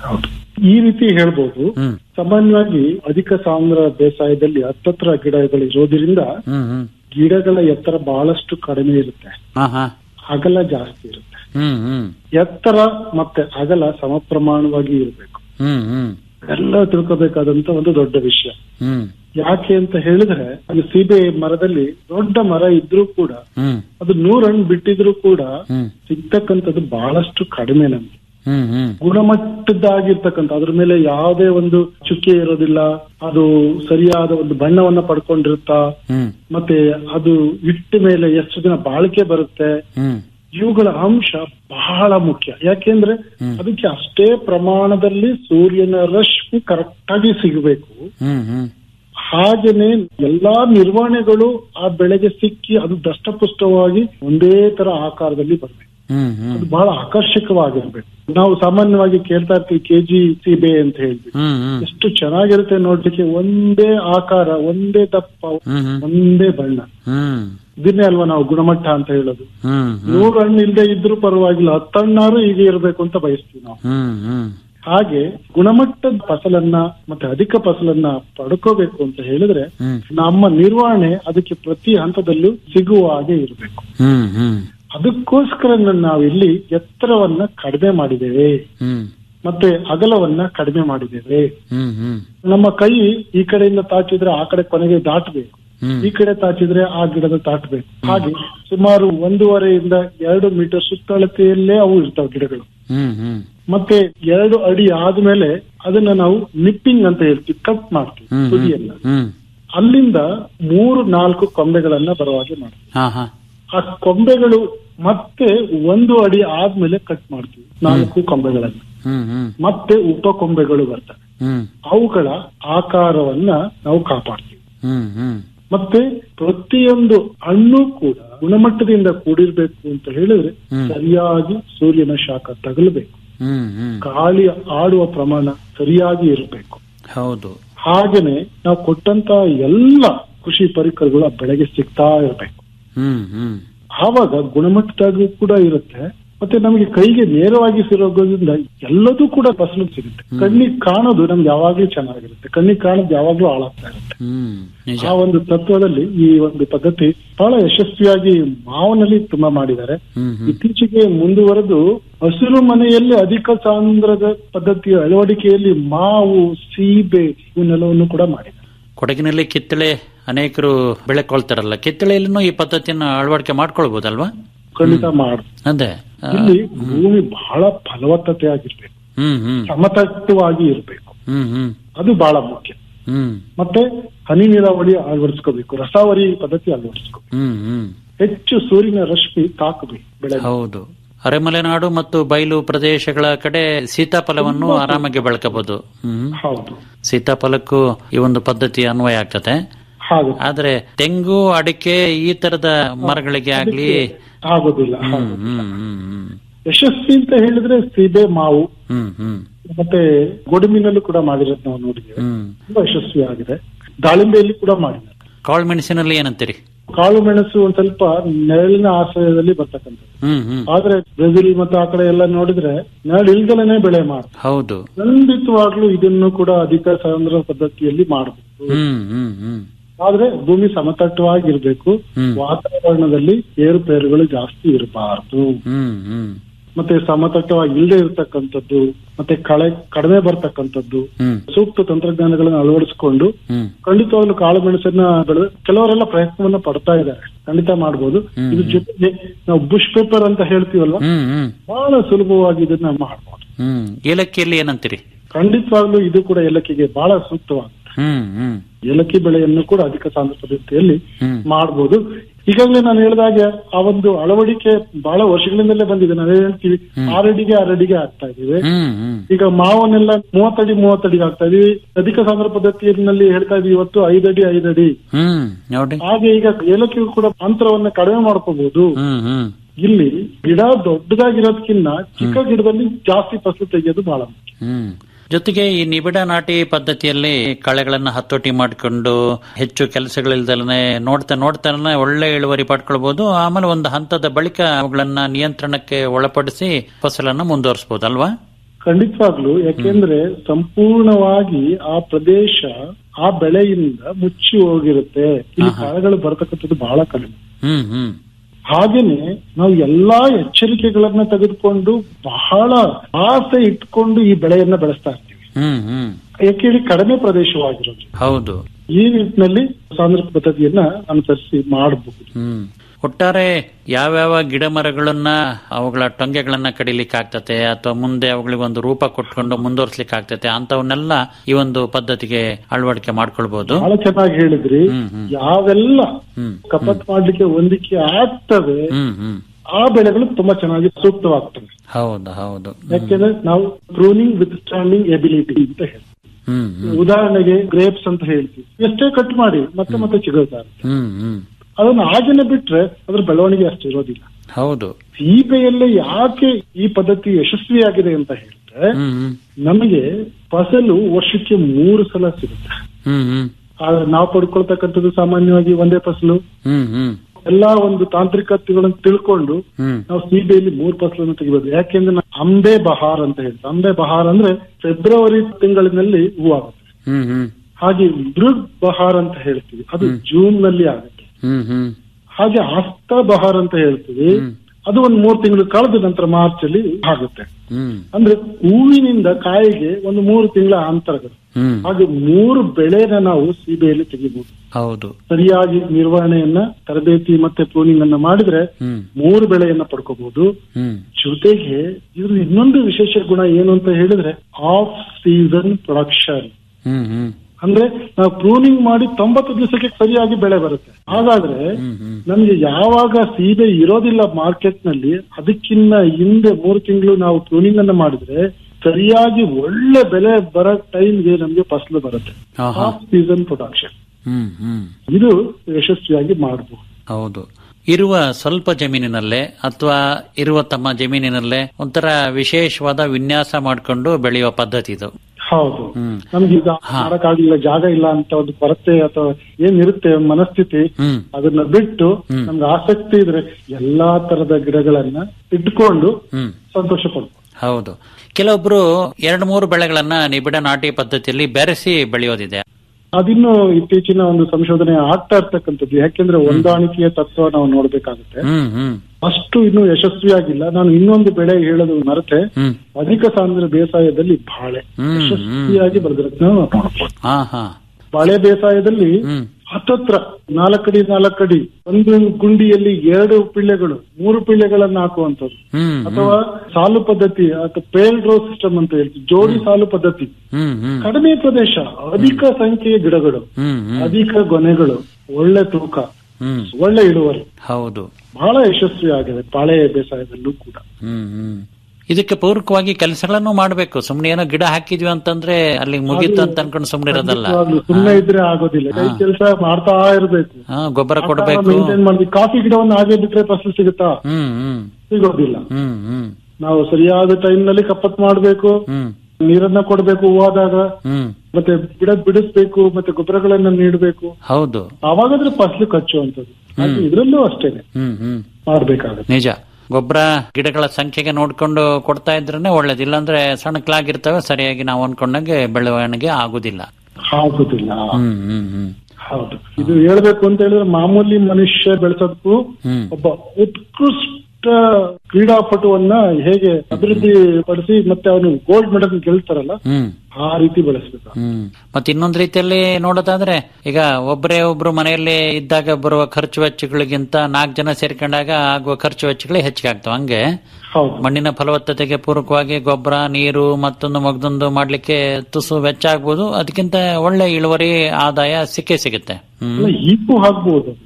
ಈ ರೀತಿ ಹೇಳ್ಬೋದು ಸಾಮಾನ್ಯವಾಗಿ ಅಧಿಕ ಸಾಂದ್ರ ಬೇಸಾಯದಲ್ಲಿ ಹತ್ತತ್ರ ಗಿಡಗಳು ಇರೋದ್ರಿಂದ ಹ್ಮ್ ಹ್ಮ್ ಗಿಡಗಳ ಎತ್ತರ ಬಹಳಷ್ಟು ಕಡಿಮೆ ಇರುತ್ತೆ ಹಾ ಹಾ ಅಗಲ ಜಾಸ್ತಿ ಇರುತ್ತೆ ಹ್ಮ್ ಹ್ಮ್ ಎತ್ತರ ಮತ್ತೆ ಅಗಲ ಸಮ ಪ್ರಮಾಣವಾಗಿ ಇರಬೇಕು ಹ್ಮ್ ಹ್ಮ್ ಎಲ್ಲ ತಿಳ್ಕೋಬೇಕಾದಂತ ಒಂದು ದೊಡ್ಡ ವಿಷಯ ಹ್ಮ್ ಯಾಕೆ ಅಂತ ಹೇಳಿದ್ರೆ ಅದು ಸೀಬೆ ಮರದಲ್ಲಿ ದೊಡ್ಡ ಮರ ಇದ್ರೂ ಕೂಡ ಹ್ಮ್ ಅದು ನೂರು ಹಣ್ಣು ಬಿಟ್ಟಿದ್ರು ಕೂಡ ಹ್ಮ್ ಸಿಗ್ತಕ್ಕಂಥದ್ದು ಬಹಳಷ್ಟು ಕಡಿಮೆ ನಮ್ಗೆ ಹ್ಮ್ ಹ್ಮ್ ಗುಣಮಟ್ಟದ್ದಾಗಿರ್ತಕ್ಕಂಥ ಅದ್ರ ಮೇಲೆ ಯಾವುದೇ ಒಂದು ಚುಕ್ಕೆ ಇರೋದಿಲ್ಲ ಅದು ಸರಿಯಾದ ಒಂದು ಬಣ್ಣವನ್ನ ಪಡ್ಕೊಂಡಿರುತ್ತಾ ಹ್ಮ್ ಮತ್ತೆ ಅದು ಇಟ್ಟ ಮೇಲೆ ಎಷ್ಟು ದಿನ ಬಾಳಿಕೆ ಬರುತ್ತೆ ಹ್ಮ್ ಇವುಗಳ ಅಂಶ ಬಹಳ ಮುಖ್ಯ ಯಾಕೆಂದ್ರೆ ಅದಕ್ಕೆ ಅಷ್ಟೇ ಪ್ರಮಾಣದಲ್ಲಿ ಸೂರ್ಯನ ರಶ್ಮಿ ಕರೆಕ್ಟ್ ಆಗಿ ಸಿಗಬೇಕು ಹ್ಮ್ ಹ್ಮ್ ಹಾಗೇನೆ ಎಲ್ಲಾ ನಿರ್ವಹಣೆಗಳು ಆ ಬೆಳೆಗೆ ಸಿಕ್ಕಿ ಅದು ದಷ್ಟಪುಷ್ಟವಾಗಿ ಒಂದೇ ತರ ಆಕಾರದಲ್ಲಿ ಬರಬೇಕು ಹ್ಮ್ ಹ್ಮ್ ಅದು ಬಹಳ ಆಕರ್ಷಕವಾಗಿರ್ಬೇಕು ನಾವು ಸಾಮಾನ್ಯವಾಗಿ ಕೇಳ್ತಾ ಇರ್ತೀವಿ ಕೆಜಿ ಸೀಬೆ ಅಂತ ಹೇಳ್ಬಿಟ್ಟು ಹ್ಮ್ ಹ್ಮ್ ಎಷ್ಟು ಚೆನ್ನಾಗಿರುತ್ತೆ ನೋಡ್ಲಿಕ್ಕೆ ಒಂದೇ ಆಕಾರ ಒಂದೇ ದಪ್ಪ ಒಂದೇ ಬಣ್ಣ ಹ್ಮ್ ಇದನ್ನೇ ಅಲ್ವಾ ನಾವು ಗುಣಮಟ್ಟ ಅಂತ ಹೇಳೋದು ಹ್ಮ್ ನೂರು ಹಣ್ಣು ಇಲ್ಲದೆ ಇದ್ರೂ ಪರವಾಗಿಲ್ಲ ಹತ್ತು ಹಣ್ಣಾರು ಹೀಗೆ ಇರಬೇಕು ಅಂತ ಬಯಸ್ತೀವಿ ನಾವು ಹ್ಮ್ ಹ್ಮ್ ಹಾಗೆ ಗುಣಮಟ್ಟದ ಫಸಲನ್ನ ಮತ್ತೆ ಅಧಿಕ ಫಸಲನ್ನ ಪಡ್ಕೋಬೇಕು ಅಂತ ಹೇಳಿದ್ರೆ ಹ್ಮ್. ನಮ್ಮ ನಿರ್ವಹಣೆ ಅದಕ್ಕೆ ಪ್ರತಿ ಹಂತದಲ್ಲೂ ಸಿಗುವ ಹಾಗೆ ಇರಬೇಕು ಹ್ಮ್ ಹ್ಮ್ ಅದಕ್ಕೋಸ್ಕರ ನಾವು ಇಲ್ಲಿ ಎತ್ತರವನ್ನ ಕಡಿಮೆ ಮಾಡಿದ್ದೇವೆ ಹ್ಮ್ ಮತ್ತೆ ಅಗಲವನ್ನ ಕಡಿಮೆ ಮಾಡಿದ್ದೇವೆ ಹ್ಮ್ ಹ್ಮ್ ನಮ್ಮ ಕೈ ಈ ಕಡೆಯಿಂದ ತಾಚಿದ್ರೆ ಆ ಕಡೆ ಕೊನೆಗೆ ದಾಟಬೇಕು ಹ್ಮ್. ಈ ಕಡೆ ತಾಚಿದ್ರೆ ಆ ಗಿಡದ ತಾಟಬೇಕು ಹಾಗೆ ಸುಮಾರು ಒಂದೂವರೆಯಿಂದ ಎರಡು ಮೀಟರ್ ಸುತ್ತಳತೆಯಲ್ಲೇ ಅವು ಇರ್ತಾವೆ ಗಿಡಗಳು ಹ್ಮ್ ಹ್ಮ್ ಮತ್ತೆ ಎರಡು ಅಡಿ ಆದ್ಮೇಲೆ ಅದನ್ನ ನಾವು ನಿಪ್ಪಿಂಗ್ ಅಂತ ಹೇಳ್ತೀವಿ ಕಟ್ ಮಾಡ್ತೀವಿ ಹ್ಮ್ ತುದಿಯನ್ನ ಹ್ಮ್ ಅಲ್ಲಿಂದ ಮೂರು ನಾಲ್ಕು ಕೊಂಬೆಗಳನ್ನ ಬರುವಾಗೆ ಮಾಡ್ತೀವಿ ಹಾ ಹಾ ಆ ಕೊಂಬೆಗಳು ಮತ್ತೆ ಒಂದು ಅಡಿ ಆದ್ಮೇಲೆ ಕಟ್ ಮಾಡ್ತೀವಿ ನಾಲ್ಕು ಕೊಂಬೆಗಳನ್ನ ಹ್ಮ್ ಹ್ಮ್ ಮತ್ತೆ ಉಪ ಕೊಂಬೆಗಳು ಬರ್ತವೆ ಹ್ಮ್ ಅವುಗಳ ಆಕಾರವನ್ನ ನಾವು ಕಾಪಾಡ್ತೀವಿ ಹ್ಮ್ ಹ್ಮ್ ಮತ್ತೆ ಪ್ರತಿಯೊಂದು ಹಣ್ಣು ಕೂಡ ಗುಣಮಟ್ಟದಿಂದ ಕೂಡಿರ್ಬೇಕು ಅಂತ ಹೇಳಿದ್ರೆ ಹ್ಮ್. ಸರಿಯಾಗಿ ಸೂರ್ಯನ ಶಾಖ ತಗಲಬೇಕು ಹ್ಮ್ ಹ್ಮ್ ಗಾಳಿ ಆಡುವ ಪ್ರಮಾಣ ಸರಿಯಾಗಿ ಇರಬೇಕು ಹೌದು ಹಾಗೇನೆ ನಾವು ಕೊಟ್ಟಂತ ಎಲ್ಲ ಕೃಷಿ ಪರಿಕರಗಳು ಆ ಬೆಳೆಗೆ ಸಿಗ್ತಾ ಇರಬೇಕು ಹ್ಮ್ ಹ್ಮ್ ಆವಾಗ ಗುಣಮಟ್ಟದಾಗೂ ಕೂಡ ಇರುತ್ತೆ ಮತ್ತೆ ನಮಗೆ ಕೈಗೆ ನೇರವಾಗಿ ಸಿರೋದ್ರಿಂದ ಎಲ್ಲದೂ ಕೂಡ ಫಸಲು ಸಿಗುತ್ತೆ ಕಣ್ಣಿಗೆ ಕಾಣೋದು ನಮ್ಗೆ ಯಾವಾಗ್ಲೂ ಚೆನ್ನಾಗಿರುತ್ತೆ ಕಣ್ಣಿಗೆ ಕಾಣೋದು ಯಾವಾಗ್ಲೂ ಹಾಳಾಗ್ತಾ ಇರುತ್ತೆ ಹ್ಮ್ ನಿಜ ಆ ಒಂದು ತತ್ವದಲ್ಲಿ ಈ ಒಂದು ಪದ್ಧತಿ ಬಹಳ ಯಶಸ್ವಿಯಾಗಿ ಮಾವನಲ್ಲಿ ತುಂಬಾ ಮಾಡಿದ್ದಾರೆ ಹ್ಮ್ ಹ್ಮ್ ಇತ್ತೀಚೆಗೆ ಮುಂದುವರೆದು ಹಸಿರು ಮನೆಯಲ್ಲಿ ಅಧಿಕ ಸಾಂದ್ರದ ಪದ್ಧತಿಯ ಅಳವಡಿಕೆಯಲ್ಲಿ ಮಾವು ಸೀಬೆ ಇವನ್ನೆಲ್ಲವನ್ನು ಕೂಡ ಮಾಡಿದ್ದಾರೆ ಕೊಡಗಿನಲ್ಲಿ ಕಿತ್ತಳೆ ಅನೇಕರು ಬೆಳೆಕೊಳ್ತಾರಲ್ಲ ಕಿತ್ತಳೆಯಲ್ಲೂ ಈ ಪದ್ಧತಿಯನ್ನು ಅಳವಡಿಕೆ ಮಾಡ್ಕೊಳ್ಬಹುದಲ್ವಾ ಖಂಡಿತ ಮಾಡ ಅದೇ ಆ, ಇಲ್ಲಿ ಭೂಮಿ ಬಹಳ ಫಲವತ್ತತೆ ಆಗಿರ್ಬೇಕು ಹ್ಮ್ ಹ್ಮ್ ಸಮತಟ್ಟವಾಗಿ ಇರಬೇಕು ಹ್ಮ್ ಹ್ಮ್ ಅದು ಬಹಳ ಮುಖ್ಯ ಹ್ಮ್ ಮತ್ತೆ ಹನಿ ನೀರಾವರಿ ಅಳವಡಿಸ್ಕೋಬೇಕು ರಸಾವರಿ ಪದ್ಧತಿ ಅಳವಡಿಸ್ಕೋಬೇಕು ಹ್ಮ್ ಹ್ಮ್ ಹೆಚ್ಚು ಸೂರ್ಯನ ರಶ್ಮಿ ತಾಕಬೇಕು ಬೆಳೆ ಹೌದು ಅರೆಮಲೆನಾಡು ಮತ್ತು ಬಯಲು ಪ್ರದೇಶಗಳ ಕಡೆ ಸೀತಾಫಲವನ್ನು ಆರಾಮಾಗಿ ಬೆಳ್ಕೋಬಹುದು ಹ್ಮ್ ಹೌದು ಸೀತಾಫಲಕ್ಕೂ ಈ ಒಂದು ಪದ್ಧತಿ ಅನ್ವಯ ಆಗ್ತದೆ ಹಾಗೆ ಆದ್ರೆ ತೆಂಗು ಅಡಿಕೆ ಈ ತರದ ಮರಗಳಿಗೆ ಆಗ್ಲಿ ಆಗೋದಿಲ್ಲ ಹ್ಮ್ ಹೌದು. ಹ್ಮ್ ಹ್ಮ್ ಹ್ಮ್ ಯಶಸ್ವಿ ಅಂತ ಹೇಳಿದ್ರೆ ಸೀಬೆ ಮಾವು ಹ್ಮ್ ಹ್ಮ್ ಮತ್ತೆ ಗೋಡಂಬಿನಲ್ಲೂ ಕೂಡ ಮಾಡಿರೋದು ನಾವು ನೋಡಿದ್ದೇವೆ ಹ್ಮ್ ತುಂಬಾ ಯಶಸ್ವಿ ಆಗಿದೆ ದಾಳಿಂಬೆಯಲ್ಲಿ ಕೂಡ ಮಾಡಿದ್ದಾರೆ ಕಾಳು ಮೆಣಸಿನಲ್ಲಿ ಏನಂತೀರಿ ಕಾಳು ಮೆಣಸು ಒಂದ್ ಸ್ವಲ್ಪ ನೆರಳಿನ ಆಶ್ರಯದಲ್ಲಿ ಬರ್ತಕ್ಕಂಥದ್ದು ಹ್ಮ್ ಹ್ಮ್ ಆದ್ರೆ ಬ್ರೆಜಿಲ್ ಮತ್ತೆ ಆ ಕಡೆ ಎಲ್ಲ ನೋಡಿದ್ರೆ ನೆರಳು ಇಲ್ದಲೇನೆ ಬೆಳೆ ಮಾಡ್ತಾರೆ ಹೌದು ಖಂಡಿತವಾಗ್ಲೂ ಇದನ್ನು ಕೂಡ ಅಧಿಕ ಸಾಂದ್ರ ಪದ್ಧತಿಯಲ್ಲಿ ಮಾಡಬಹುದು ಹ್ಮ್ ಹ್ಮ್ ಹ್ಮ್ ಆದ್ರೆ ಭೂಮಿ ಸಮತಟ್ಟವಾಗಿರ್ಬೇಕು ಹ್ಮ್. ವಾತಾವರಣದಲ್ಲಿ ಏರುಪೇರುಗಳು ಜಾಸ್ತಿ ಇರಬಾರದು ಹ್ಮ್ ಹ್ಮ್ ಮತ್ತೆ ಸಮತಟ್ಟವಾಗಿ ಇಲ್ಲದೆ ಇರತಕ್ಕಂಥದ್ದು ಮತ್ತೆ ಕಳೆ ಕಡಿಮೆ ಬರ್ತಕ್ಕಂಥದ್ದು ಹ್ಮ್ ಸೂಕ್ತ ತಂತ್ರಜ್ಞಾನಗಳನ್ನು ಅಳವಡಿಸಿಕೊಂಡು ಹ್ಮ್ ಖಂಡಿತವಾಗ್ಲೂ ಕಾಳು ಮೆಣಸನ್ನ ಬೆಳೆದು ಕೆಲವರೆಲ್ಲ ಪ್ರಯತ್ನವನ್ನ ಪಡ್ತಾ ಇದ್ದಾರೆ ಖಂಡಿತ ಮಾಡಬಹುದು ಹ್ಮ್. ಇದ್ರ ಜೊತೆಗೆ ನಾವು ಬುಷ್ ಪೇಪರ್ ಅಂತ ಹೇಳ್ತೀವಲ್ಲ ಹ್ಮ್ ಹ್ಮ್ ಬಹಳ ಸುಲಭವಾಗಿ ಇದನ್ನ ಮಾಡಬಹುದು ಹ್ಮ್ ಏಲಕ್ಕಿಯಲ್ಲಿ ಏನಂತೀರಿ ಖಂಡಿತವಾಗ್ಲೂ ಇದು ಕೂಡ ಏಲಕ್ಕಿಗೆ ಬಹಳ ಸೂಕ್ತವಾಗಿದೆ ಹ್ಮ್ ಹ್ಮ್ ಏಲಕ್ಕಿ ಬೆಳೆಯನ್ನು ಕೂಡ ಅಧಿಕ ಸಾಂದ್ರ ಪದ್ಧತಿಯಲ್ಲಿ ಹ್ಮ್ ಮಾಡಬಹುದು ಈಗಾಗಲೇ ನಾನು ಹೇಳಿದಾಗೆ ಆ ಒಂದು ಅಳವಡಿಕೆ ಬಹಳ ವರ್ಷಗಳಿಂದಲೇ ಬಂದಿದೆ ನಾವೇ ಹೇಳ್ತೀವಿ ಆರಡಿಗೆ ಆರಡಿಗೆ ಆಗ್ತಾ ಇದೀವಿ ಹ್ಮ್ ಹ್ಮ್ ಈಗ ಮಾವನ್ನೆಲ್ಲ ಮೂವತ್ತಡಿ ಮೂವತ್ತಡಿಗೆ ಆಗ್ತಾ ಇದೀವಿ ಅಧಿಕ ಸಾಂದ್ರ ಪದ್ಧತಿಯಲ್ಲಿ ಹೇಳ್ತಾ ಇದೀವಿ ಇವತ್ತು ಐದಡಿ ಐದಡಿ ಹ್ಮ್ ನೋಡಿ ಹಾಗೆ ಈಗ ಏಲಕ್ಕಿಗೂ ಕೂಡ ಅಂತರವನ್ನ ಕಡಿಮೆ ಮಾಡ್ಕೋಬಹುದು ಹ್ಮ್ ಹ್ಮ್ ಇಲ್ಲಿ ಗಿಡ ದೊಡ್ಡದಾಗಿರೋದಕ್ಕಿಂತ ಚಿಕ್ಕ ಗಿಡದಲ್ಲಿ ಜಾಸ್ತಿ ಫಸಲು ತೆಗೆಯೋದು ಬಹಳ ಮುಖ್ಯ ಹ್ಮ್ ಜೊತೆಗೆ ಈ ನಿಬಿಡ ನಾಟಿ ಪದ್ಧತಿಯಲ್ಲಿ ಕಳೆಗಳನ್ನ ಹತೋಟಿ ಮಾಡಿಕೊಂಡು ಹೆಚ್ಚು ಕೆಲಸಗಳಿಲ್ದಲೇ ನೋಡ್ತಾ ನೋಡ್ತಾನೆ ಒಳ್ಳೆ ಇಳುವರಿ ಪಡ್ಕೊಳ್ಬಹುದು ಆಮೇಲೆ ಒಂದು ಹಂತದ ಬಳಿಕ ಅವುಗಳನ್ನ ನಿಯಂತ್ರಣಕ್ಕೆ ಒಳಪಡಿಸಿ ಫಸಲನ್ನ ಮುಂದುವರಿಸಬಹುದು ಅಲ್ವಾ ಖಂಡಿತವಾಗ್ಲು ಯಾಕೆಂದ್ರೆ ಸಂಪೂರ್ಣವಾಗಿ ಆ ಪ್ರದೇಶ ಆ ಬೆಳೆಯಿಂದ ಮುಚ್ಚಿ ಹೋಗಿರುತ್ತೆ ಇಲ್ಲಿ ಕಾಳುಗಳು ಬರತಕ್ಕಂಥದ್ದು ಬಹಳ ಕಡಿಮೆ ಹ್ಮ್ ಹ್ಮ್ ಹಾಗೇನೆ ನಾವು ಎಲ್ಲಾ ಎಚ್ಚರಿಕೆಗಳನ್ನ ತೆಗೆದುಕೊಂಡು ಬಹಳ ಆಸೆ ಇಟ್ಕೊಂಡು ಈ ಬೆಳೆಯನ್ನ ಬೆಳೆಸ್ತಾ ಇರ್ತೀವಿ ಹ್ಮ್ ಹ್ಮ್ ಯಾಕೆ ಕಡಿಮೆ ಪ್ರದೇಶವಾಗಿರೋದು ಹೌದು ಈ ನಿಟ್ಟಿನಲ್ಲಿ ಸಾಂದ್ರ ಪದ್ಧತಿಯನ್ನ ಅನುಸರಿಸಿ ಮಾಡಬಹುದು ಹ್ಮ್ ಒಟ್ಟಾರೆ ಯಾವ್ಯಾವ ಗಿಡ ಮರಗಳನ್ನ ಅವುಗಳ ಟೊಂಗೆಗಳನ್ನ ಕಡಿಲಿಕ್ಕೆ ಆಗ್ತತೆ ಅಥವಾ ಮುಂದೆ ಅವುಗಳಿಗೆ ಒಂದು ರೂಪ ಕೊಟ್ಕೊಂಡು ಮುಂದುವರ್ಸ್ಲಿಕ್ಕೆ ಆಗ್ತತೆ ಅಂತವನ್ನೆಲ್ಲ ಈ ಒಂದು ಪದ್ಧತಿಗೆ ಅಳವಡಿಕೆ ಮಾಡ್ಕೊಳ್ಬಹುದು ಬಹಳ ಚೆನ್ನಾಗಿ ಹೇಳಿದ್ರಿ ಹ್ಮ್, ಹ್ಮ್. ಯಾವೆಲ್ಲ ಹ್ಮ್ ಕಪತ್ ಮಾಡ್ಲಿಕ್ಕೆ ಹೊಂದಿಕೆ ಆಗ್ತವೆ ಹ್ಮ್ ಹ್ಮ್ ಆ ಬೆಳೆಗಳು ತುಂಬಾ ಚೆನ್ನಾಗಿ ಸೂಕ್ತವಾಗ್ತವೆ ಹೌದು ಹೌದು ಯಾಕೆಂದ್ರೆ ನಾವು ಪ್ರೂನಿಂಗ್ ವಿತ್ ಸ್ಟ್ಯಾಂಡಿಂಗ್ ಎಬಿಲಿಟಿ ಅಂತ ಹೇಳ್ತೀವಿ ಹ್ಮ್ ಹ್ಮ್ ಉದಾಹರಣೆಗೆ ಗ್ರೇಪ್ಸ್ ಅಂತ ಹೇಳ್ತೀವಿ ಎಷ್ಟೇ ಕಟ್ ಮಾಡಿ ಮತ್ತೆ ಮತ್ತೆ ಚಿಗುರ್ತಾರೆ ಹ್ಮ್ ಹ್ಮ್ ಅದನ್ನ ಹಾಗೇನೆ ಬಿಟ್ರೆ ಅದ್ರ ಬೆಳವಣಿಗೆ ಅಷ್ಟು ಇರೋದಿಲ್ಲ ಹೌದು ಸೀಬೆಯಲ್ಲೇ ಯಾಕೆ ಈ ಪದ್ಧತಿ ಯಶಸ್ವಿಯಾಗಿದೆ ಅಂತ ಹೇಳಿದ್ರೆ ಹ್ಮ್ ಹ್ಮ್ ನಮಗೆ ಫಸಲು ವರ್ಷಕ್ಕೆ ಮೂರು ಸಲ ಸಿಗುತ್ತೆ ಹ್ಮ್ ಹ್ಮ್ ಆದ್ರೆ ನಾವು ಪಡ್ಕೊಳ್ತಕ್ಕಂಥದ್ದು ಸಾಮಾನ್ಯವಾಗಿ ಒಂದೇ ಫಸಲು ಹ್ಮ್ ಹ್ಮ್ ಎಲ್ಲಾ ಒಂದು ತಾಂತ್ರಿಕತೆಗಳನ್ನು ತಿಳ್ಕೊಂಡು ಹ್ಮ್ ನಾವು ಸೀಬೆಯಲ್ಲಿ ಮೂರು ಫಸಲನ್ನು ತೆಗಿಬೋದು ಯಾಕೆಂದ್ರೆ ನಾವು ಅಂಬೆ ಬಹಾರ್ ಅಂತ ಹೇಳ್ತೀವಿ ಅಂಬೆ ಬಹಾರ್ ಅಂದ್ರೆ ಫೆಬ್ರವರಿ ತಿಂಗಳಿನಲ್ಲಿ ಹೂವಾಗುತ್ತೆ ಹ್ಮ್ ಹ್ಮ್ ಹಾಗೆ ಮೃಗ್ ಬಹಾರ್ ಅಂತ ಹೇಳ್ತೀವಿ ಅದು ಜೂನ್ ನಲ್ಲಿ ಆಗುತ್ತೆ ಹ್ಮ್ ಹ್ಮ್ ಹಾಗೆ ಹಸ್ತ ಬಹಾರ್ ಅಂತ ಹೇಳ್ತೀವಿ ಅದು ಒಂದು ಮೂರು ತಿಂಗಳು ಕಳೆದ ನಂತರ ಮಾರ್ಚ್ ಅಲ್ಲಿ ಆಗುತ್ತೆ ಹ್ಮ್ ಅಂದ್ರೆ ಹೂವಿನಿಂದ ಕಾಯಿಗೆ ಒಂದು ಮೂರು ತಿಂಗಳ ಅಂತರಗಳು ಹ್ಮ್ ಹಾಗೆ ಮೂರು ಬೆಳೆನ ನಾವು ಸೀಬೆಯಲ್ಲಿ ತೆಗಿಬಹುದು ಹೌದು ಸರಿಯಾಗಿ ನಿರ್ವಹಣೆಯನ್ನ ತರಬೇತಿ ಮತ್ತೆ ಪ್ರೂನಿಂಗ್ ಅನ್ನ ಮಾಡಿದ್ರೆ ಹ್ಮ್ ಮೂರು ಬೆಳೆಯನ್ನ ಪಡ್ಕೋಬಹುದು ಹ್ಮ್ ಜೊತೆಗೆ ಇದ್ರ ಇನ್ನೊಂದು ವಿಶೇಷ ಗುಣ ಏನು ಅಂತ ಹೇಳಿದ್ರೆ ಆಫ್ ಸೀಸನ್ ಪ್ರೊಡಕ್ಷನ್ ಹ್ಮ್ ಹ್ಮ್ ಅಂದ್ರೆ ನಾವು ಪ್ರೂನಿಂಗ್ ಮಾಡಿ ತೊಂಬತ್ತು ದಿವಸಕ್ಕೆ ಸರಿಯಾಗಿ ಬೆಳೆ ಬರುತ್ತೆ ಹಾಗಾದ್ರೆ ನಮ್ಗೆ ಯಾವಾಗ ಸೀಬೆ ಇರೋದಿಲ್ಲ ಮಾರ್ಕೆಟ್ ನಲ್ಲಿ ಅದಕ್ಕಿನ್ನ ಹಿಂದೆ ಮೂರು ತಿಂಗಳು ನಾವು ಪ್ರೂನಿಂಗ್ ಅನ್ನ ಮಾಡಿದ್ರೆ ಸರಿಯಾಗಿ ಒಳ್ಳೆ ಬೆಲೆ ಬರೋ ಟೈಮ್ಗೆ ನಮ್ಗೆ ಫಸಲು ಬರುತ್ತೆ ಆಹಾ. ಆಫ್ ಸೀಸನ್ ಪ್ರೊಡಕ್ಷನ್ ಹ್ಮ್ ಹ್ಮ್ ಇದು ಯಶಸ್ವಿಯಾಗಿ ಮಾಡಬಹುದು ಹೌದು ಇರುವ ಸ್ವಲ್ಪ ಜಮೀನಿನಲ್ಲೇ ಅಥವಾ ಇರುವ ತಮ್ಮ ಜಮೀನಿನಲ್ಲೇ ಒಂಥರ ವಿಶೇಷವಾದ ವಿನ್ಯಾಸ ಮಾಡಿಕೊಂಡು ಬೆಳೆಯುವ ಪದ್ಧತಿ ಇದು ಹೌದು ಹ್ಮ್ ನಮ್ಗೀಗ ಮಾಡಕ್ಕಾಗಿಲ್ಲ ಜಾಗ ಇಲ್ಲ ಅಂತ ಒಂದು ಕೊರತೆ ಅಥವಾ ಏನಿರುತ್ತೆ ಮನಸ್ಥಿತಿ ಹ್ಮ್ ಅದನ್ನ ಬಿಟ್ಟು ನಮ್ಗೆ ಆಸಕ್ತಿ ಇದ್ರೆ ಎಲ್ಲಾ ತರದ ಗಿಡಗಳನ್ನ ಇಟ್ಕೊಂಡು ಹ್ಮ್ ಸಂತೋಷ ಪಡ್ಬೋದು ಹೌದು ಕೆಲವೊಬ್ರು ಎರಡು ಮೂರು ಬೆಳೆಗಳನ್ನ ನಿಬಿಡ ನಾಟಿ ಪದ್ಧತಿಯಲ್ಲಿ ಬೆರೆಸಿ ಬೆಳೆಯೋದಿದೆ ಅದಿನ್ನು ಇತ್ತೀಚಿನ ಒಂದು ಸಂಶೋಧನೆ ಆಗ್ತಾ ಇರ್ತಕ್ಕಂಥದ್ದು ಯಾಕೆಂದ್ರೆ ಹೊಂದಾಣಿಕೆಯ ತತ್ವ ನಾವು ನೋಡ್ಬೇಕಾಗುತ್ತೆ ಹ್ಮ್ ಹ್ಮ್ ಅಷ್ಟು ಇನ್ನು ಯಶಸ್ವಿಯಾಗಿಲ್ಲ ನಾನು ಇನ್ನೊಂದು ಬೆಳೆ ಹೇಳೋದು ಮರೆತೆ ಹ್ಮ್ ಅಧಿಕ ಸಾಂದ್ರ ಬೇಸಾಯದಲ್ಲಿ ಬಾಳೆ ಹ್ಮ್, ಯಶಸ್ವಿಯಾಗಿ ಬೆಳೆದಿರೋದನ್ನ ನಾವು ನೋಡ್ಬೋದು ಹಾ ಹಾ ಬಾಳೆ ಬೇಸಾಯದಲ್ಲಿ ಹ್ಮ್ ಹತ್ತತ್ರ ನಾಲ್ಕಡಿ ನಾಲ್ಕಡಿ ಒಂದು ಗುಂಡಿಯಲ್ಲಿ ಎರಡು ಪಿಳ್ಳೆಗಳು ಮೂರು ಪಿಳ್ಳೆಗಳನ್ನ ಹಾಕುವಂಥದ್ದು ಹ್ಮ್ ಅಥವಾ ಸಾಲು ಪದ್ಧತಿ ಅಥವಾ ಪೇಲ್ ರೋ ಸಿಸ್ಟಮ್ ಅಂತ ಹೇಳ್ತೀವಿ ಜೋಡಿ ಸಾಲು ಪದ್ಧತಿ ಹ್ಮ್ ಹ್ಮ್ ಕಡಿಮೆ ಪ್ರದೇಶ ಅಧಿಕ ಸಂಖ್ಯೆಯ ಗಿಡಗಳು ಹ್ಮ್ ಹ್ಮ್ ಅಧಿಕ ಗೊನೆಗಳು ಒಳ್ಳೆ ತೂಕ ಹ್ಮ್ ಒಳ್ಳೆ ಇಳುವರಿ ಹೌದು ಬಹಳ ಯಶಸ್ವಿ ಆಗಿದೆ ಬಾಳೆ ಬೇಸಾಯದಲ್ಲೂ ಕೂಡ ಹ್ಮ್ ಹ್ಮ್ ಇದಕ್ಕೆ ಪೂರಕವಾಗಿ ಕೆಲಸಗಳನ್ನು ಮಾಡಬೇಕು ಸುಮ್ನೆ ಏನೋ ಗಿಡ ಹಾಕಿದ್ವಿ ಅಂತಂದ್ರೆ ಅಲ್ಲಿ ಮುಗೀತು ಅಂತ ಅನ್ಕೊಂಡು ಸುಮ್ನೆ ಇರೋದಲ್ಲ ಖಂಡಿತವಾಗ್ಲೂ ಸುಮ್ನೆ ಇದ್ರೆ ಆಗೋದಿಲ್ಲ ಕೈ ಕೆಲಸ ಮಾಡ್ತಾ ಇರ್ಬೇಕು ಹಾ ಗೊಬ್ಬರ ಕೊಡಬೇಕು ಮೇಂಟೈನ್ ಮಾಡ್ಬೇಕು ಕಾಫಿ ಗಿಡವನ್ನು ಹಾಗೆ ಬಿಟ್ರೆ ಫಸಲು ಸಿಗುತ್ತಾ ಹ್ಮ್ ಹ್ಮ್ ಸಿಗೋದಿಲ್ಲ ಹ್ಮ್ ಹ್ಮ್ ನಾವು ಸರಿಯಾದ ಟೈಮ್ ನಲ್ಲಿ ಕಪ್ಪತ್ ಮಾಡ್ಬೇಕು ಹ್ಮ್ ನೀರನ್ನ ಕೊಡ್ಬೇಕು ಹೂವಾದಾಗ ಹ್ಮ್ ಮತ್ತೆ ಗಿಡ ಬಿಡಿಸ್ಬೇಕು ಮತ್ತೆ ಗೊಬ್ಬರಗಳನ್ನ ನೀಡಬೇಕು ಹೌದು ಆವಾಗಾದ್ರೆ ಫಸಲು ಖರ್ಚುವಂಥದ್ದು ಹಾಗೆ ಇದ್ರಲ್ಲೂ ಅಷ್ಟೇನೆ ಹ್ಮ್ ಹ್ಮ್ ಮಾಡ್ಬೇಕಾಗುತ್ತೆ ನಿಜ ಗೊಬ್ಬರ ಗಿಡಗಳ ಸಂಖ್ಯೆಗೆ ನೋಡ್ಕೊಂಡು ಕೊಡ್ತಾ ಇದ್ರೇನೆ ಒಳ್ಳೇದು ಇಲ್ಲಾಂದ್ರೆ ಸಣ್ಣಕ್ಲಾಗಿರ್ತವೆ ಸರಿಯಾಗಿ ನಾವು ಅನ್ಕೊಂಡಂಗೆ ಬೆಳವಣಿಗೆ ಆಗುದಿಲ್ಲ ಆಗುದಿಲ್ಲ ಹ್ಮ್ ಹ್ಮ್ ಹ್ಮ್ ಹೌದು ಇದು ಹೇಳ್ಬೇಕು ಅಂತ ಹೇಳಿದ್ರೆ ಮಾಮೂಲಿ ಮನುಷ್ಯ ಬೆಳೆಸೋದಕ್ಕೂ ಹ್ಮ್ ಒಬ್ಬ ಉತ್ಕೃಷ್ಟ ಕ್ರೀಡಾಪಟುವನ್ನ ಹೇಗೆ ಅಭಿವೃದ್ಧಿ ಪಡಿಸಿ ಮತ್ತೆ ಅವನು ಗೋಲ್ಡ್ ಮೆಡಲ್ ಗೆಲ್ತಾರಲ್ಲ ಹ್ಮ್ ಆ ರೀತಿ ಬೆಳೆಸ್ಬೇಕು ಹ್ಮ್ ಮತ್ತೆ ಇನ್ನೊಂದ್ ರೀತಿಯಲ್ಲಿ ನೋಡೋದಾದ್ರೆ ಈಗ ಒಬ್ಬರೇ ಒಬ್ರು ಮನೆಯಲ್ಲಿ ಇದ್ದಾಗ ಬರುವ ಖರ್ಚು ವೆಚ್ಚಗಳಿಗಿಂತ ನಾಲ್ಕು ಜನ ಸೇರ್ಕೊಂಡಾಗ ಆಗುವ ಖರ್ಚು ವೆಚ್ಚಗಳೇ ಹೆಚ್ಚಿಗೆ ಆಗ್ತಾವ ಹಂಗೆ ಹೌದು ಮಣ್ಣಿನ ಫಲವತ್ತತೆಗೆ ಪೂರಕವಾಗಿ ಗೊಬ್ಬರ ನೀರು ಮತ್ತೊಂದು ಮಗದೊಂದು ಮಾಡ್ಲಿಕ್ಕೆ ತುಸು ವೆಚ್ಚ ಆಗ್ಬೋದು ಅದಕ್ಕಿಂತ ಒಳ್ಳೆ ಇಳುವರಿ ಆದಾಯ ಸಿಕ್ಕೇ ಸಿಗುತ್ತೆ ಹ್ಮ್ ಅಲ್ಲ ಈಗೂ ಆಗ್ಬಹುದು ಹ್ಮ್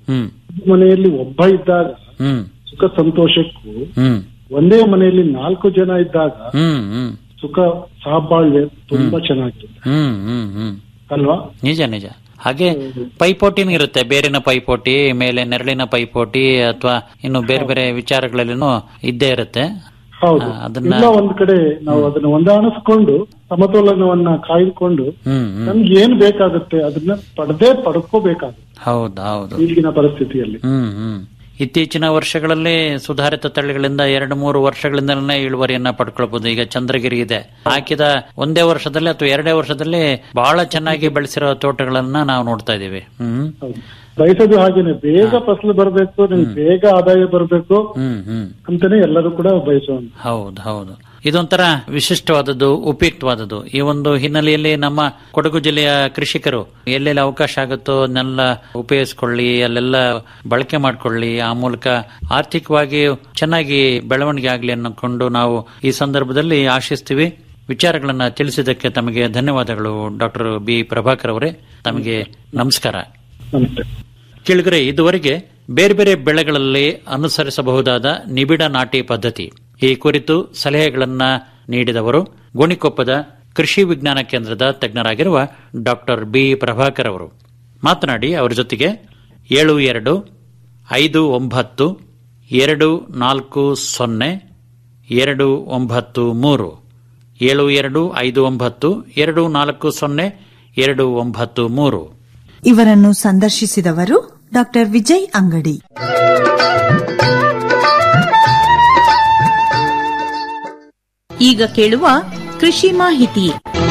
ಮನೆಯಲ್ಲಿ ಒಬ್ಬ ಇದ್ದಾಗ ಹ್ಮ್ ಸುಖ ಸಂತೋಷಕ್ಕೂ ಹ್ಮ್ ಒಂದೇ ಮನೆಯಲ್ಲಿ ನಾಲ್ಕು ಜನ ಇದ್ದಾಗ ಹ್ಮ್ ಹ್ಮ್ ಸುಖ ಸಹಬಾಳ್ವೆ ತುಂಬಾ ಚೆನ್ನಾಗಿರುತ್ತೆ ಹ್ಮ್ ಹ್ಮ್ ಹ್ಮ್ ಅಲ್ವಾ ನಿಜ ನಿಜ ಹಾಗೆ ಪೈಪೋಟಿನೂ ಇರುತ್ತೆ ಬೇರಿನ ಪೈಪೋಟಿ ಮೇಲೆ ನೆರಳಿನ ಪೈಪೋಟಿ ಅಥವಾ ಇನ್ನು ಬೇರೆ ಬೇರೆ ವಿಚಾರಗಳಲ್ಲಿನೂ ಇದ್ದೇ ಇರುತ್ತೆ ಹೌದು ಆ, ಅದನ್ನ ಇಲ್ಲ ಒಂದ್ ಕಡೆ ನಾವು ಅದನ್ನ ಹೊಂದಾಣಿಸ್ಕೊಂಡು ಸಮತೋಲನವನ್ನ ಕಾಯ್ದುಕೊಂಡು ಹ್ಮ್ ಹ್ಮ್ ನಮ್ಗೆ ಏನ್ ಬೇಕಾಗುತ್ತೆ ಅದನ್ನ ಪಡೆದೇ ಪಡ್ಕೋಬೇಕಾಗುತ್ತೆ ಹೌದು ಹೌದು ಈಗಿನ ಪರಿಸ್ಥಿತಿಯಲ್ಲಿ ಹ್ಮ್ ಹ್ಮ್ ಇತ್ತೀಚಿನ ವರ್ಷಗಳಲ್ಲಿ ಸುಧಾರಿತ ತಳಿಗಳಿಂದ ಎರಡು ಮೂರು ವರ್ಷಗಳಿಂದಲೇ ಇಳುವರಿಯನ್ನ ಪಡ್ಕೊಳ್ಬಹುದು ಈಗ ಚಂದ್ರಗಿರಿ ಇದೆ ಹಾಕಿದ ಒಂದೇ ವರ್ಷದಲ್ಲಿ ಅಥವಾ ಎರಡೇ ವರ್ಷದಲ್ಲಿ ಬಹಳ ಚೆನ್ನಾಗಿ ಬೆಳೆಸಿರೋ ತೋಟಗಳನ್ನ ನಾವು ನೋಡ್ತಾ ಇದೀವಿ ಹ್ಮ್ ಹೌದು ಬಯಸೋದು ಹಾಗೇನೆ ಬೇಗ ಫಸಲು ಬರಬೇಕು ನಿಮ್ಗೆ ಬೇಗ ಆದಾಯ ಬರಬೇಕು ಹ್ಮ್ ಹ್ಮ್ ಅಂತಾನೆ ಎಲ್ಲರೂ ಕೂಡ ಬಯಸೋಣ ಹೌದು ಹೌದು ಇದೊಂಥರ ವಿಶಿಷ್ಟವಾದದ್ದು ಉಪಯುಕ್ತವಾದದ್ದು ಈ ಒಂದು ಹಿನ್ನೆಲೆಯಲ್ಲಿ ನಮ್ಮ ಕೊಡಗು ಜಿಲ್ಲೆಯ ಕೃಷಿಕರು ಎಲ್ಲೆಲ್ಲಿ ಅವಕಾಶ ಆಗುತ್ತೋ ಅದನ್ನೆಲ್ಲ ಉಪಯೋಗಿಸ್ಕೊಳ್ಳಿ ಅಲ್ಲೆಲ್ಲ ಬಳಕೆ ಮಾಡ್ಕೊಳ್ಳಿ ಆ ಮೂಲಕ ಆರ್ಥಿಕವಾಗಿ ಚೆನ್ನಾಗಿ ಬೆಳವಣಿಗೆ ಆಗಲಿ ಅನ್ನಕೊಂಡು ನಾವು ಈ ಸಂದರ್ಭದಲ್ಲಿ ಆಶಿಸ್ತೀವಿ ವಿಚಾರಗಳನ್ನ ತಿಳಿಸಿದ್ದಕ್ಕೆ ತಮಗೆ ಧನ್ಯವಾದಗಳು ಡಾಕ್ಟರ್ ಬಿ ಪ್ರಭಾಕರ್ ಅವರೇ ತಮಗೆ ನಮಸ್ಕಾರ ನಮಸ್ತೆ ಕೇಳಿದರೆ ಇದುವರೆಗೆ ಬೇರೆ ಬೇರೆ ಬೆಳೆಗಳಲ್ಲಿ ಅನುಸರಿಸಬಹುದಾದ ನಿಬಿಡ ನಾಟಿ ಪದ್ಧತಿ ಈ ಕುರಿತು ಸಲಹೆಗಳನ್ನ ನೀಡಿದವರು ಗೋಣಿಕೊಪ್ಪದ ಕೃಷಿ ವಿಜ್ಞಾನ ಕೇಂದ್ರದ ತಜ್ಞರಾಗಿರುವ ಡಾಕ್ಟರ್ ಬಿ ಪ್ರಭಾಕರ್ ಅವರು ಮಾತನಾಡಿ ಅವರ ಜೊತೆಗೆ ಏಳು ಎರಡು ಐದು ಒಂಬತ್ತು ಎರಡು ನಾಲ್ಕು ಸೊನ್ನೆ ಎರಡು ಒಂಬತ್ತು ಮೂರು ಏಳು ಎರಡು ಐದು ಒಂಬತ್ತು ಎರಡು ನಾಲ್ಕು ಸೊನ್ನೆ ಎರಡು ಒಂಬತ್ತು ಮೂರು ಇವರನ್ನು ಸಂದರ್ಶಿಸಿದವರು ಡಾಕ್ಟರ್ ವಿಜಯ್ ಅಂಗಡಿ ಈಗ ಕೇಳುವ ಕೃಷಿ ಮಾಹಿತಿ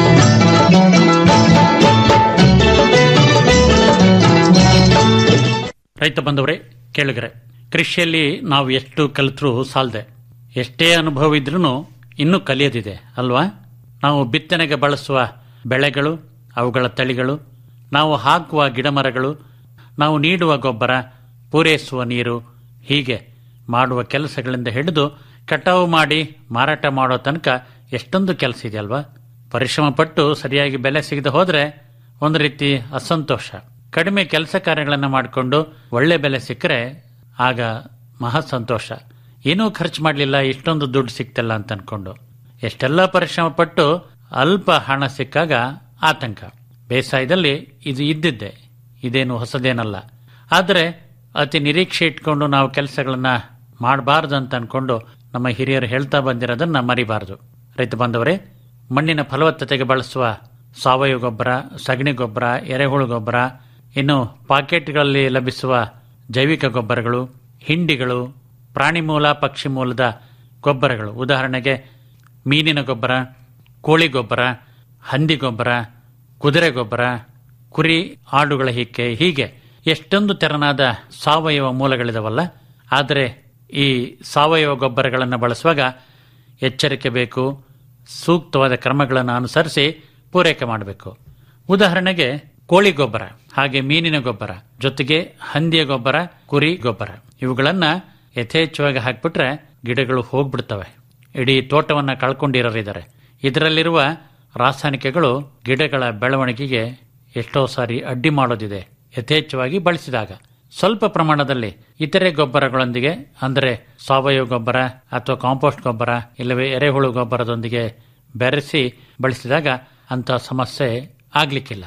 ರೈತ ಬಂದವರೇ ಕೇಳಿಗರೆ ಕೃಷಿಯಲ್ಲಿ ನಾವು ಎಷ್ಟು ಕಲಿತರೂ ಸಾಲದೆ ಎಷ್ಟೇ ಅನುಭವ ಇದ್ರೂ ಇನ್ನೂ ಕಲಿಯೋದಿದೆ ಅಲ್ವಾ ನಾವು ಬಿತ್ತನೆಗೆ ಬಳಸುವ ಬೆಳೆಗಳು ಅವುಗಳ ತಳಿಗಳು ನಾವು ಹಾಕುವ ಗಿಡಮರಗಳು ನಾವು ನೀಡುವ ಗೊಬ್ಬರ ಪೂರೈಸುವ ನೀರು ಹೀಗೆ ಮಾಡುವ ಕೆಲಸಗಳಿಂದ ಹಿಡಿದು ಕಟಾವು ಮಾಡಿ ಮಾರಾಟ ಮಾಡೋ ತನಕ ಎಷ್ಟೊಂದು ಕೆಲಸ ಇದೆ ಅಲ್ವಾ ಪರಿಶ್ರಮ ಪಟ್ಟು ಸರಿಯಾಗಿ ಬೆಲೆ ಸಿಗದೆ ಹೋದ್ರೆ ಒಂದು ರೀತಿ ಅಸಂತೋಷ ಕಡಿಮೆ ಕೆಲಸ ಕಾರ್ಯಗಳನ್ನು ಮಾಡಿಕೊಂಡು ಒಳ್ಳೆ ಬೆಲೆ ಸಿಕ್ಕರೆ ಆಗ ಮಹಾ ಸಂತೋಷ ಏನೂ ಖರ್ಚು ಮಾಡಲಿಲ್ಲ ಇಷ್ಟೊಂದು ದುಡ್ಡು ಸಿಕ್ತಲ್ಲ ಅಂತ ಅನ್ಕೊಂಡು ಎಷ್ಟೆಲ್ಲ ಪರಿಶ್ರಮ ಪಟ್ಟು ಅಲ್ಪ ಹಣ ಸಿಕ್ಕಾಗ ಆತಂಕ ಬೇಸಾಯದಲ್ಲಿ ಇದು ಇದ್ದಿದ್ದೆ ಇದೇನು ಹೊಸದೇನಲ್ಲ ಆದರೆ ಅತಿ ನಿರೀಕ್ಷೆ ಇಟ್ಕೊಂಡು ನಾವು ಕೆಲಸಗಳನ್ನ ಮಾಡಬಾರ್ದು ಅಂತ ಅನ್ಕೊಂಡು ನಮ್ಮ ಹಿರಿಯರು ಹೇಳ್ತಾ ಬಂದಿರೋದನ್ನ ಮರಿಬಾರದು ರೈತ ಬಾಂಧವರೇ ಮಣ್ಣಿನ ಫಲವತ್ತತೆಗೆ ಬಳಸುವ ಸಾವಯವ ಗೊಬ್ಬರ ಸಗಣಿ ಗೊಬ್ಬರ ಎರೆಹುಳು ಗೊಬ್ಬರ ಇನ್ನು ಪಾಕೆಟ್ಗಳಲ್ಲಿ ಲಭಿಸುವ ಜೈವಿಕ ಗೊಬ್ಬರಗಳು ಹಿಂಡಿಗಳು ಪ್ರಾಣಿ ಮೂಲ ಪಕ್ಷಿ ಮೂಲದ ಗೊಬ್ಬರಗಳು ಉದಾಹರಣೆಗೆ ಮೀನಿನ ಗೊಬ್ಬರ ಕೋಳಿ ಗೊಬ್ಬರ ಹಂದಿ ಗೊಬ್ಬರ ಕುದುರೆ ಗೊಬ್ಬರ ಕುರಿ ಆಡುಗಳ ಹಿಕ್ಕೆ ಹೀಗೆ ಎಷ್ಟೊಂದು ತೆರನಾದ ಸಾವಯವ ಮೂಲಗಳಿದಾವಲ್ಲ ಆದರೆ ಈ ಸಾವಯವ ಗೊಬ್ಬರಗಳನ್ನು ಬಳಸುವಾಗ ಎಚ್ಚರಿಕೆ ಬೇಕು ಸೂಕ್ತವಾದ ಕ್ರಮಗಳನ್ನು ಅನುಸರಿಸಿ ಪೂರೈಕೆ ಮಾಡಬೇಕು ಉದಾಹರಣೆಗೆ ಕೋಳಿ ಗೊಬ್ಬರ ಹಾಗೆ ಮೀನಿನ ಗೊಬ್ಬರ ಜೊತೆಗೆ ಹಂದಿಯ ಗೊಬ್ಬರ ಕುರಿ ಗೊಬ್ಬರ ಇವುಗಳನ್ನ ಯಥೇಚ್ಛವಾಗಿ ಹಾಕ್ಬಿಟ್ರೆ ಗಿಡಗಳು ಹೋಗ್ಬಿಡ್ತವೆ ಇಡೀ ತೋಟವನ್ನ ಕಳ್ಕೊಂಡಿರೋರಿದ್ದಾರೆ ಇದರಲ್ಲಿರುವ ರಾಸಾಯನಿಕಗಳು ಗಿಡಗಳ ಬೆಳವಣಿಗೆಗೆ ಎಷ್ಟೋ ಸಾರಿ ಅಡ್ಡಿ ಮಾಡೋದಿದೆ ಯಥೇಚ್ಛವಾಗಿ ಬಳಸಿದಾಗ ಸ್ವಲ್ಪ ಪ್ರಮಾಣದಲ್ಲಿ ಇತರೆ ಗೊಬ್ಬರಗಳೊಂದಿಗೆ ಅಂದರೆ ಸಾವಯವ ಗೊಬ್ಬರ ಅಥವಾ ಕಾಂಪೋಸ್ಟ್ ಗೊಬ್ಬರ ಇಲ್ಲವೇ ಎರೆಹುಳು ಗೊಬ್ಬರದೊಂದಿಗೆ ಬೆರೆಸಿ ಬಳಸಿದಾಗ ಅಂಥ ಸಮಸ್ಯೆ ಆಗ್ಲಿಕ್ಕಿಲ್ಲ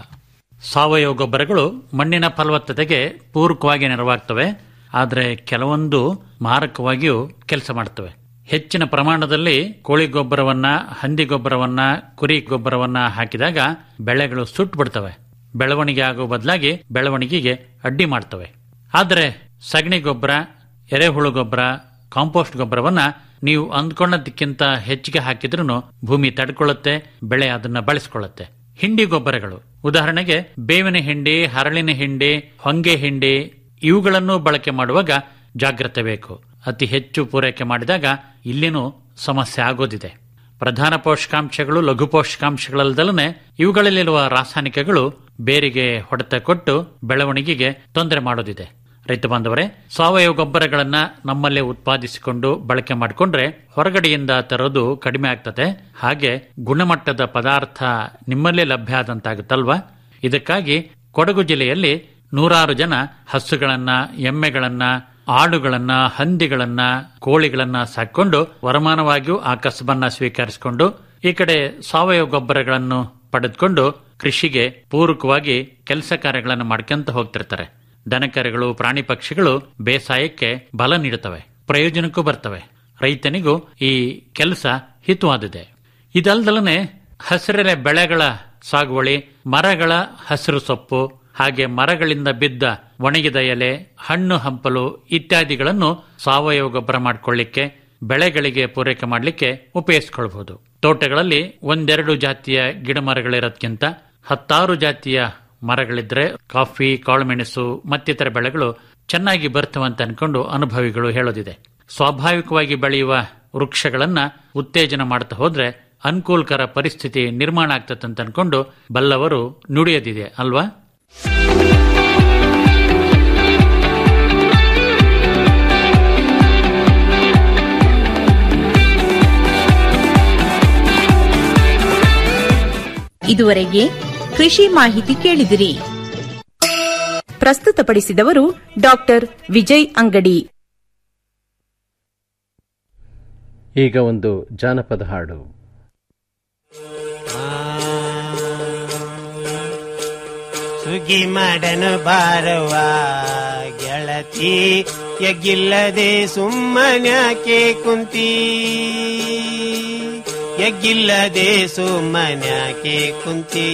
ಸಾವಯವ ಗೊಬ್ಬರಗಳು ಮಣ್ಣಿನ ಫಲವತ್ತತೆಗೆ ಪೂರಕವಾಗಿ ನೆರವಾಗ್ತವೆ ಆದರೆ ಕೆಲವೊಂದು ಮಾರಕವಾಗಿಯೂ ಕೆಲಸ ಮಾಡ್ತವೆ ಹೆಚ್ಚಿನ ಪ್ರಮಾಣದಲ್ಲಿ ಕೋಳಿ ಗೊಬ್ಬರವನ್ನ ಹಂದಿ ಗೊಬ್ಬರವನ್ನ ಕುರಿ ಗೊಬ್ಬರವನ್ನ ಹಾಕಿದಾಗ ಬೆಳೆಗಳು ಸುಟ್ಟು ಬಿಡ್ತವೆ ಬೆಳವಣಿಗೆ ಆಗುವ ಬದಲಾಗಿ ಬೆಳವಣಿಗೆಗೆ ಅಡ್ಡಿ ಮಾಡ್ತವೆ ಆದರೆ ಸಗಣಿ ಗೊಬ್ಬರ ಎರೆಹುಳು ಗೊಬ್ಬರ ಕಾಂಪೋಸ್ಟ್ ಗೊಬ್ಬರವನ್ನ ನೀವು ಅಂದ್ಕೊಂಡದಕ್ಕಿಂತ ಹೆಚ್ಚಿಗೆ ಹಾಕಿದ್ರೂ ಭೂಮಿ ತಡ್ಕೊಳ್ಳುತ್ತೆ ಬೆಳೆ ಅದನ್ನ ಬಳಸಿಕೊಳ್ಳುತ್ತೆ ಹಿಂಡಿ ಗೊಬ್ಬರಗಳು ಉದಾಹರಣೆಗೆ ಬೇವಿನ ಹಿಂಡಿ ಹರಳಿನ ಹಿಂಡಿ ಹೊಂಗೆ ಹಿಂಡಿ ಇವುಗಳನ್ನು ಬಳಕೆ ಮಾಡುವಾಗ ಜಾಗ್ರತೆ ಬೇಕು ಅತಿ ಹೆಚ್ಚು ಪೂರೈಕೆ ಮಾಡಿದಾಗ ಇಲ್ಲಿನೂ ಸಮಸ್ಯೆ ಆಗೋದಿದೆ ಪ್ರಧಾನ ಪೋಷಕಾಂಶಗಳು ಲಘು ಪೋಷಕಾಂಶಗಳಲ್ಲದಲ್ಲೇ ಇವುಗಳಲ್ಲಿರುವ ರಾಸಾಯನಿಕಗಳು ಬೇರಿಗೆ ಹೊಡೆತ ಕೊಟ್ಟು ಬೆಳವಣಿಗೆಗೆ ತೊಂದರೆ ಮಾಡೋದಿದೆ ರೈತ ಬಾಂಧವರೇ ಸಾವಯವ ಗೊಬ್ಬರಗಳನ್ನ ನಮ್ಮಲ್ಲೇ ಉತ್ಪಾದಿಸಿಕೊಂಡು ಬಳಕೆ ಮಾಡಿಕೊಂಡ್ರೆ ಹೊರಗಡೆಯಿಂದ ತರೋದು ಕಡಿಮೆ ಆಗ್ತದೆ ಹಾಗೆ ಗುಣಮಟ್ಟದ ಪದಾರ್ಥ ನಿಮ್ಮಲ್ಲೇ ಲಭ್ಯ ಆದಂತಾಗುತ್ತಲ್ವಾ ಇದಕ್ಕಾಗಿ ಕೊಡಗು ಜಿಲ್ಲೆಯಲ್ಲಿ ನೂರಾರು ಜನ ಹಸುಗಳನ್ನ ಎಮ್ಮೆಗಳನ್ನ ಆಡುಗಳನ್ನ ಹಂದಿಗಳನ್ನ ಕೋಳಿಗಳನ್ನ ಸಾಕೊಂಡು ವರಮಾನವಾಗಿಯೂ ಆ ಕಸಬನ್ನ ಸ್ವೀಕರಿಸಿಕೊಂಡು ಈ ಕಡೆ ಸಾವಯವ ಗೊಬ್ಬರಗಳನ್ನು ಪಡೆದುಕೊಂಡು ಕೃಷಿಗೆ ಪೂರಕವಾಗಿ ಕೆಲಸ ಕಾರ್ಯಗಳನ್ನು ಮಾಡ್ಕೊಂತ ಹೋಗ್ತಿರ್ತಾರೆ ದನಕರುಗಳು ಪ್ರಾಣಿ ಪಕ್ಷಿಗಳು ಬೇಸಾಯಕ್ಕೆ ಬಲ ನೀಡುತ್ತವೆ ಪ್ರಯೋಜನಕ್ಕೂ ಬರ್ತವೆ ರೈತನಿಗೂ ಈ ಕೆಲಸ ಹಿತವಾದಿದೆ ಇದಲ್ದಲನೆ ಹಸಿರೆಲೆ ಬೆಳೆಗಳ ಸಾಗುವಳಿ ಮರಗಳ ಹಸಿರು ಸೊಪ್ಪು ಹಾಗೆ ಮರಗಳಿಂದ ಬಿದ್ದ ಒಣಗಿದ ಎಲೆ ಹಣ್ಣು ಹಂಪಲು ಇತ್ಯಾದಿಗಳನ್ನು ಸಾವಯವ ಗೊಬ್ಬರ ಮಾಡಿಕೊಳ್ಳಿಕ್ಕೆ ಬೆಳೆಗಳಿಗೆ ಪೂರೈಕೆ ಮಾಡಲಿಕ್ಕೆ ಉಪಯೋಗಿಸಿಕೊಳ್ಳಬಹುದು ತೋಟಗಳಲ್ಲಿ ಒಂದೆರಡು ಜಾತಿಯ ಗಿಡ ಮರಗಳಿರೋದ್ಕಿಂತ ಹತ್ತಾರು ಜಾತಿಯ ಮರಗಳಿದ್ರೆ ಕಾಫಿ ಕಾಳುಮೆಣಸು ಮತ್ತಿತರ ಬೆಳೆಗಳು ಚೆನ್ನಾಗಿ ಬರ್ತವಂತ ಅನ್ಕೊಂಡು ಅನುಭವಿಗಳು ಹೇಳೋದಿದೆ ಸ್ವಾಭಾವಿಕವಾಗಿ ಬೆಳೆಯುವ ವೃಕ್ಷಗಳನ್ನ ಉತ್ತೇಜನ ಮಾಡ್ತಾ ಹೋದ್ರೆ ಅನುಕೂಲಕರ ಪರಿಸ್ಥಿತಿ ನಿರ್ಮಾಣ ಆಗ್ತದಂತ ಅನ್ಕೊಂಡು ಬಲ್ಲವರು ನುಡಿಯೋದಿದೆ ಅಲ್ವಾ ಇದುವರೆಗೆ ಕೃಷಿ ಮಾಹಿತಿ ಕೇಳಿದಿರಿ ಪ್ರಸ್ತುತಪಡಿಸಿದವರು ಡಾಕ್ಟರ್ ವಿಜಯ್ ಅಂಗಡಿ ಈಗ ಒಂದು ಜಾನಪದ ಹಾಡು ಸುಗಿ ಮಾಡನು ಬಾರವ ಗೆಳತಿ ಎಗ್ಗಿಲ್ಲದೆ ಸುಮ್ಮನ್ಯಾಕೆ ಕುಂತಿ ಎಗ್ಗಿಲ್ಲದೆ ಸುಮ್ಮನ್ಯಾಕೆ ಕುಂತಿ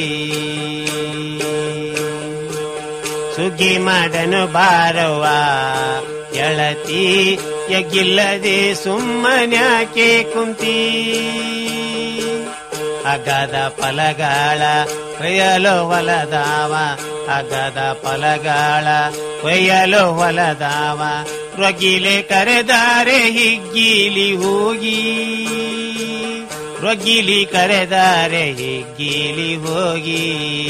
ಸುಗ್ಗಿ ಮಾಡನು ಬಾರವ ಗೆಳತಿ ಎಗ್ಗಿಲ್ಲದೆ ಸುಮ್ಮನ್ಯಾಕೆ ಕುಂತಿ ಅಗದ ಫಲಗಾಳ ಕೊಯ್ಯಲು ಹೊಲದಾವ ಅಗದ ಫಲಗಾಳ ಕೊಯ್ಯಲು ಹೊಲದಾವ ರೊಗಿಲೆ ಕರೆದಾರೆ ಹಿಗ್ಗಿಲಿ ಹೋಗಿ ರೊಗಿಲಿ ಕರೆದಾರೆ ಹಿಗ್ಗಿಲಿ ಹೋಗಿ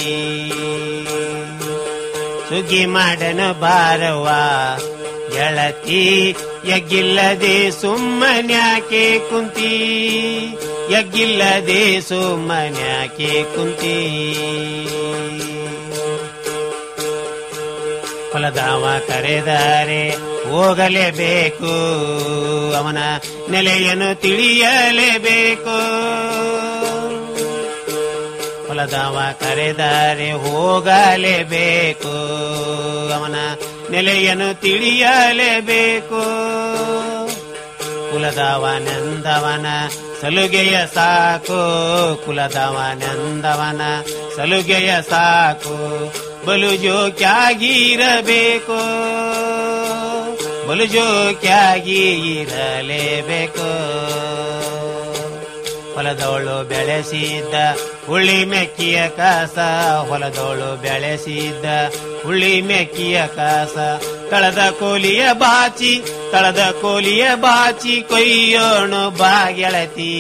ಸುಗ್ಗಿ ಮಾಡನು ಬಾರವ ಗೆಳತಿ ಎಗ್ಗಿಲ್ಲದೆ ಸುಮ್ಮನ್ಯಾಕೆ ಕುಂತಿ ಎಗ್ಗಿಲ್ಲದೆ ಸುಮ್ಮನ್ಯಾಕೆ ಕುಂತಿ ಹೊಲದಾವ ಕರೆದರೆ ಹೋಗಲೇಬೇಕು ಅವನ ನೆಲೆಯನ್ನು ತಿಳಿಯಲೇಬೇಕು ಹೊಲದವ ಕರೆದರೆ ಹೋಗಲೇಬೇಕು ಅವನ ನೆಲೆಯನ್ನು ತಿಳಿಯಲೇಬೇಕು ಕುಲದವನೆಂದವನ ಸಲುಗೆಯ ಸಾಕು ಕುಲದವನೆಂದವನ ಸಲುಗೆಯ ಸಾಕು ಬಲು ಜೋಕ್ಯಾಗಿರಬೇಕು ಬಲು ಜೋಕ್ಯಾಗಿ ಇರಲೇಬೇಕು ಹೊಲದವಳು ಬೆಳೆಸಿದ್ದ ಹುಳಿ ಮೆಕ್ಕಿಯ ಕಾಸ ಹೊಲದವಳು ಬೆಳೆಸಿದ್ದ ಹುಳಿ ಮೆಕ್ಕಿಯ ಕಾಸ ಕಳೆದ ಕೋಲಿಯ ಬಾಚಿ ಕಳೆದ ಕೋಲಿಯ ಬಾಚಿ ಕೊಯ್ಯೋಣು ಬಾಗೆಳತಿ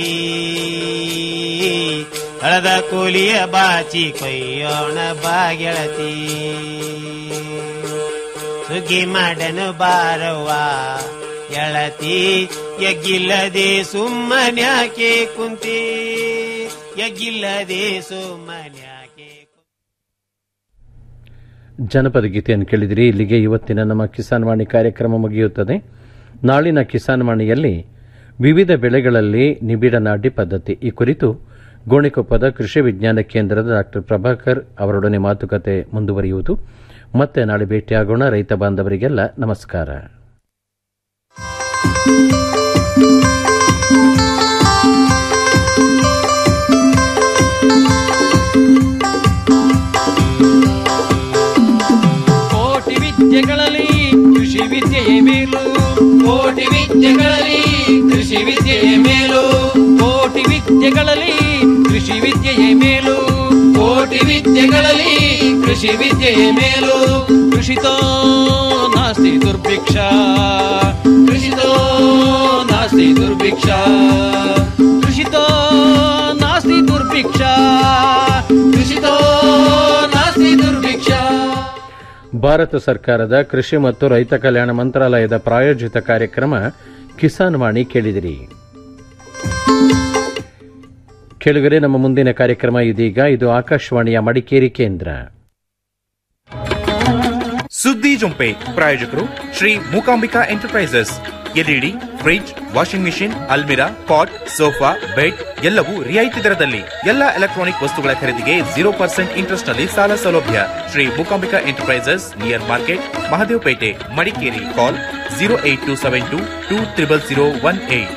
ಕಳೆದ ಕೋಲಿಯ ಬಾಚಿ ಕೊಯ್ಯೋಣ ಬಾಗೆಳತಿ ಸುಗ್ಗಿ ಮಾಡನು ಬಾರವ್ವ ಎಳತಿ ಎಗ್ಗಿಲ್ಲದೆ ಸುಮ್ಮನ್ಯಾಕೆ ಕುಂತಿ ಎಗ್ಗಿಲ್ಲದೆ ಸುಮ್ಮನ್ಯಾಕೆ ಜನಪದ ಗೀತೆಯನ್ನು ಕೇಳಿದಿರಿ ಇಲ್ಲಿಗೆ ಇವತ್ತಿನ ನಮ್ಮ ಕಿಸಾನ್ ವಾಣಿ ಕಾರ್ಯಕ್ರಮ ಮುಗಿಯುತ್ತದೆ ನಾಳಿನ ಕಿಸಾನ್ ವಾಣಿಯಲ್ಲಿ ವಿವಿಧ ಬೆಳೆಗಳಲ್ಲಿ ನಿಬಿಡ ನಾಟಿ ಪದ್ಧತಿ ಈ ಕುರಿತು ಗೋಣಿಕೊಪ್ಪದ ಕೃಷಿ ವಿಜ್ಞಾನ ಕೇಂದ್ರದ ಡಾಕ್ಟರ್ ಪ್ರಭಾಕರ್ ಅವರೊಡನೆ ಮಾತುಕತೆ ಮುಂದುವರಿಯುವುದು ಮತ್ತೆ ನಾಳೆ ಭೇಟಿಯಾಗೋಣ ರೈತ ಬಾಂಧವರಿಗೆಲ್ಲ ನಮಸ್ಕಾರ ಕೋಟಿ ವಿದ್ಯೆಗಳಲ್ಲಿ ಕೃಷಿ ವಿದ್ಯೆಯೇ ಮೇಲು ಕೋಟಿ ವಿದ್ಯೆಗಳಲ್ಲಿ ಕೃಷಿ ವಿದ್ಯೆಯೇ ಮೇಲು ಕೋಟಿ ವಿದ್ಯೆಗಳಲ್ಲಿ ಕೃಷಿ ವಿದ್ಯೆಯೇ ಮೇಲು ಕೋಟಿ ವಿದ್ಯೆಗಳಲ್ಲಿ ಕೃಷಿ ವಿದ್ಯೆಯೇ ಮೇಲು ಕೃಷಿತೋ ನಾಸ್ತಿ ದುರ್ಭಿಕ್ಷ ಕೃಷಿತೋ ನಾಸ್ತಿ ದುರ್ಭಿಕ್ಷ ಕೃಷಿತೋ ನಾಸ್ತಿ ದುರ್ಭಿಕ್ಷ ಕೃಷಿತೋ ನಾಸ್ತಿ ದುರ್ಭಿಕ್ಷ ಭಾರತ ಸರ್ಕಾರದ ಕೃಷಿ ಮತ್ತು ರೈತ ಕಲ್ಯಾಣ ಮಂತ್ರಾಲಯದ ಪ್ರಾಯೋಜಿತ ಕಾರ್ಯಕ್ರಮ ಕಿಸಾನ್ ವಾಣಿ ಕೇಳಿದಿರಿ ಕೆಳಗರೆ ನಮ್ಮ ಮುಂದಿನ ಕಾರ್ಯಕ್ರಮ ಇದೀಗ ಇದು ಆಕಾಶವಾಣಿಯ ಮಡಿಕೇರಿ ಕೇಂದ್ರ ಸುದ್ದಿ ಜೊಂಪೆ ಪ್ರಾಯೋಜಕರು Shri Mookambika enterprises LED fridge washing machine ಅಲ್ಮಿರಾ ಪಾಟ್ ಸೋಫಾ ಬೆಡ್ ಎಲ್ಲವೂ ರಿಯಾಯಿತಿ ದರದಲ್ಲಿ ಎಲ್ಲ ಎಲೆಕ್ಟ್ರಾನಿಕ್ ವಸ್ತುಗಳ ಖರೀದಿಗೆ ಜೀರೋ ಪರ್ಸೆಂಟ್ ಇಂಟ್ರೆಸ್ಟ್ ನಲ್ಲಿ ಸಾಲ ಸೌಲಭ್ಯ Shri Mookambika enterprises near market Mahadevapet Madikeri call zero eight two seven two two triple zero one eight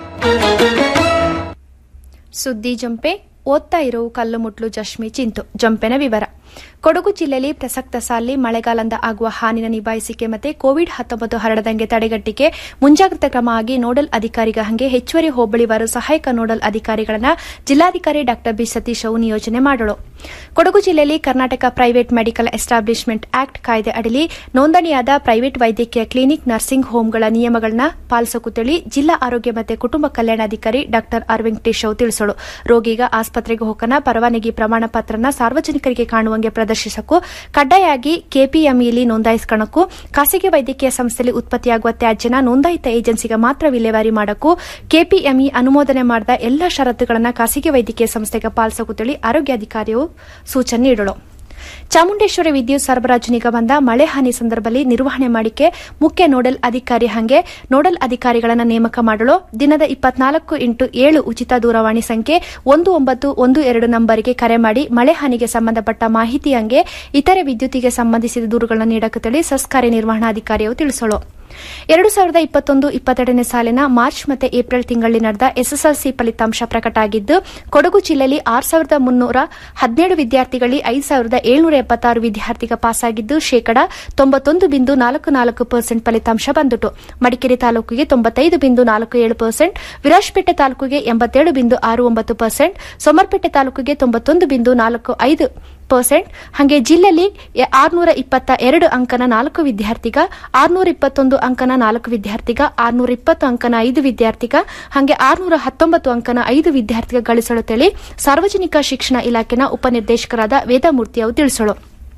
ಸುದ್ದಿ ಜಂಪೆ ಓದ್ತಾ ಇರೋ ಕಲ್ಲು ಮುಟ್ಲು ಜಶ್ಮಿ ಚಿಂತು ಜಂಪೆನ ವಿವರ ಕೊಡಗು ಜಿಲ್ಲೆಯಲ್ಲಿ ಪ್ರಸಕ್ತ ಸಾಲಿ ಮಳೆಗಾಲದಿಂದ ಆಗುವ ಹಾನಿನ ನಿಭಾಯಿಸಿಕೆ ಮತ್ತೆ ಕೋವಿಡ್ ಹತ್ತೊಂಬತ್ತು ಹರಡದಂಗೆ ತಡೆಗಟ್ಟಿಕೆ ಮುಂಜಾಗ್ರತಾ ಕ್ರಮ ಆಗಿ ನೋಡಲ್ ಅಧಿಕಾರಿಗ ಹಂಗೆ ಹೆಚ್ಚುವರಿ ಹೋಬಳಿವಾರು ಸಹಾಯಕ ನೋಡಲ್ ಅಧಿಕಾರಿಗಳನ್ನ ಜಿಲ್ಲಾಧಿಕಾರಿ ಡಾ ಬಿ ಸತೀಶ್ ಅವು ನಿಯೋಜನೆ ಮಾಡಲು ಕೊಡಗು ಜಿಲ್ಲೆಯಲ್ಲಿ Karnataka private medical establishment act ಕಾಯ್ದೆ ಅಡಿಲಿ ನೋಂದಣಿಯಾದ ಪ್ರೈವೇಟ್ ವೈದ್ಯಕೀಯ ಕ್ಲಿನಿಕ್ ನರ್ಸಿಂಗ್ ಹೋಂಗಳ ನಿಯಮಗಳನ್ನ ಪಾಲಿಸೋಕುತ್ತೇಳಿ ಜಿಲ್ಲಾ ಆರೋಗ್ಯ ಮತ್ತು ಕುಟುಂಬ ಕಲ್ಯಾಣಾಧಿಕಾರಿ ಡಾ ಆರ್ ವೆಂಕಟೇಶ್ ಅವು ತಿಳಿಸಲು ರೋಗಿಗ ಆಸ್ಪತ್ರೆಗೆ ಹೋಗನ ಪರವಾನಗಿ ಪ್ರಮಾಣ ಪತ್ರನ ಸಾರ್ವಜನಿಕರಿಗೆ ಕಾಣುವಂಗೆ ಪ್ರದರ್ಶಿಸಕ್ಕೂ ಕಡ್ಡಾಯವಾಗಿ ಕೆಪಿಎಂಇಲಿ ನೋಂದಾಯಿಸಿಕೊಳ್ಳಕ್ಕೂ ಖಾಸಗಿ ವೈದ್ಯಕೀಯ ಸಂಸ್ಥೆಯಲ್ಲಿ ಉತ್ಪತ್ತಿಯಾಗುವ ತ್ಯಾಜ್ಯನ ನೋಂದಾಯಿತ ಏಜೆನ್ಸಿಗೆ ಮಾತ್ರ ವಿಲೇವಾರಿ ಮಾಡಕ್ಕೂ ಕೆಪಿಎಂಇ ಅನುಮೋದನೆ ಮಾಡಿದ ಎಲ್ಲ ಷರತ್ತುಗಳನ್ನು ಖಾಸಗಿ ವೈದ್ಯಕೀಯ ಸಂಸ್ಥೆಗೆ ಪಾಲಿಸಕುತ್ತೇಳಿ ಆರೋಗ್ಯಾಧಿಕಾರಿಯು ಸೂಚನೆ ನೀಡಲು ಚಾಮುಂಡೇಶ್ವರಿ ವಿದ್ಯುತ್ ಸರಬರಾಜು ನಿಗಮದ ಮಳೆ ಹಾನಿ ಸಂದರ್ಭದಲ್ಲಿ ನಿರ್ವಹಣೆ ಮಾಡಿಕೆ ಮುಖ್ಯ ನೋಡಲ್ ಅಧಿಕಾರಿ ಹಂಗೆ ನೋಡಲ್ ಅಧಿಕಾರಿಗಳನ್ನು ನೇಮಕ ಮಾಡಲು ದಿನದ ಇಪ್ಪತ್ನಾಲ್ಕು ಇಂಟು ಏಳು ಉಚಿತ ದೂರವಾಣಿ ಸಂಖ್ಯೆ ಒಂದು ಒಂಬತ್ತು ಒಂದು ಎರಡು ನಂಬರ್ಗೆ ಕರೆ ಮಾಡಿ ಮಳೆ ಹಾನಿಗೆ ಸಂಬಂಧಪಟ್ಟ ಮಾಹಿತಿ ಹಂಗೆ ಇತರೆ ವಿದ್ಯುತ್ತಿಗೆ ಸಂಬಂಧಿಸಿದ ದೂರುಗಳನ್ನು ನೀಡಕತ್ತೇಳಿ ಸಸ್ ಕಾರ್ಯನಿರ್ವಹಣಾಧಿಕಾರಿಯು ತಿಳಿಸಲು ಎರಡು ಸಾವಿರದ ಇಪ್ಪತ್ತೊಂದು ಇಪ್ಪತ್ತೆರಡನೇ ಸಾಲಿನ ಮಾರ್ಚ್ ಮತ್ತು ಏಪ್ರಿಲ್ ತಿಂಗಳಲ್ಲಿ ನಡೆದ ಎಸ್ಎಸ್ಎಲ್ಸಿ ಫಲಿತಾಂಶ ಪ್ರಕಟ ಆಗಿದ್ದು ಕೊಡಗು ಜಿಲ್ಲೆಯಲ್ಲಿ ಆರು ಸಾವಿರದ ಮುನ್ನೂರ ಹದಿನೇಳು ವಿದ್ಯಾರ್ಥಿಗಳಲ್ಲಿ ಐದು ಸಾವಿರದ ಏಳ್ನೂರ ಎಪ್ಪತ್ತಾರು ವಿದ್ಯಾರ್ಥಿಗ ಪಾಸಾಗಿದ್ದು ಶೇಕಡ ತೊಂಬತ್ತೊಂದು ಬಿಂದು ನಾಲ್ಕು ನಾಲ್ಕು ಪರ್ಸೆಂಟ್ ಫಲಿತಾಂಶ ಬಂದಿತು ಮಡಿಕೇರಿ ತಾಲೂಕಿಗೆ ತೊಂಬತ್ತೈದು ಬಿಂದು ನಾಲ್ಕು ಏಳು ಪರ್ಸೆಂಟ್ ವಿರಾಜಪೇಟೆ ತಾಲೂಕಿಗೆ ಎಂಬತ್ತೇಳು ಬಿಂದು ಆರು ಒಂಬತ್ತು ಪರ್ಸೆಂಟ್ ಸೋಮರ್ಪೇಟೆ ತಾಲೂಕಿಗೆ ತೊಂಬತ್ತೊಂದು ಬಿಂದು ನಾಲ್ಕು ಐದು ಪರ್ಸೆಂಟ್ ಹಾಗೆ ಜಿಲ್ಲೆಯಲ್ಲಿ ಆರ್ನೂರ ಇಪ್ಪತ್ತ ಎರಡು ಅಂಕನ ನಾಲ್ಕು ವಿದ್ಯಾರ್ಥಿಗ ಆರ್ನೂರ ಇಪ್ಪತ್ತೊಂದು ಅಂಕನ ನಾಲ್ಕು ವಿದ್ಯಾರ್ಥಿಗ ಆರ್ನೂರ ಇಪ್ಪತ್ತು ಅಂಕನ ಐದು ವಿದ್ಯಾರ್ಥಿಗ ಹಾಗೆ ಆರ್ನೂರ ಹತ್ತೊಂಬತ್ತು ಅಂಕನ ಐದು ವಿದ್ಯಾರ್ಥಿಗ ಗಳಿಸಲು ತಿಳಿ ಸಾರ್ವಜನಿಕ ಶಿಕ್ಷಣ ಇಲಾಖೆನ ಉಪನಿರ್ದೇಶಕರಾದ ವೇದಮೂರ್ತಿ ಅವರು ತಿಳಿಸಲು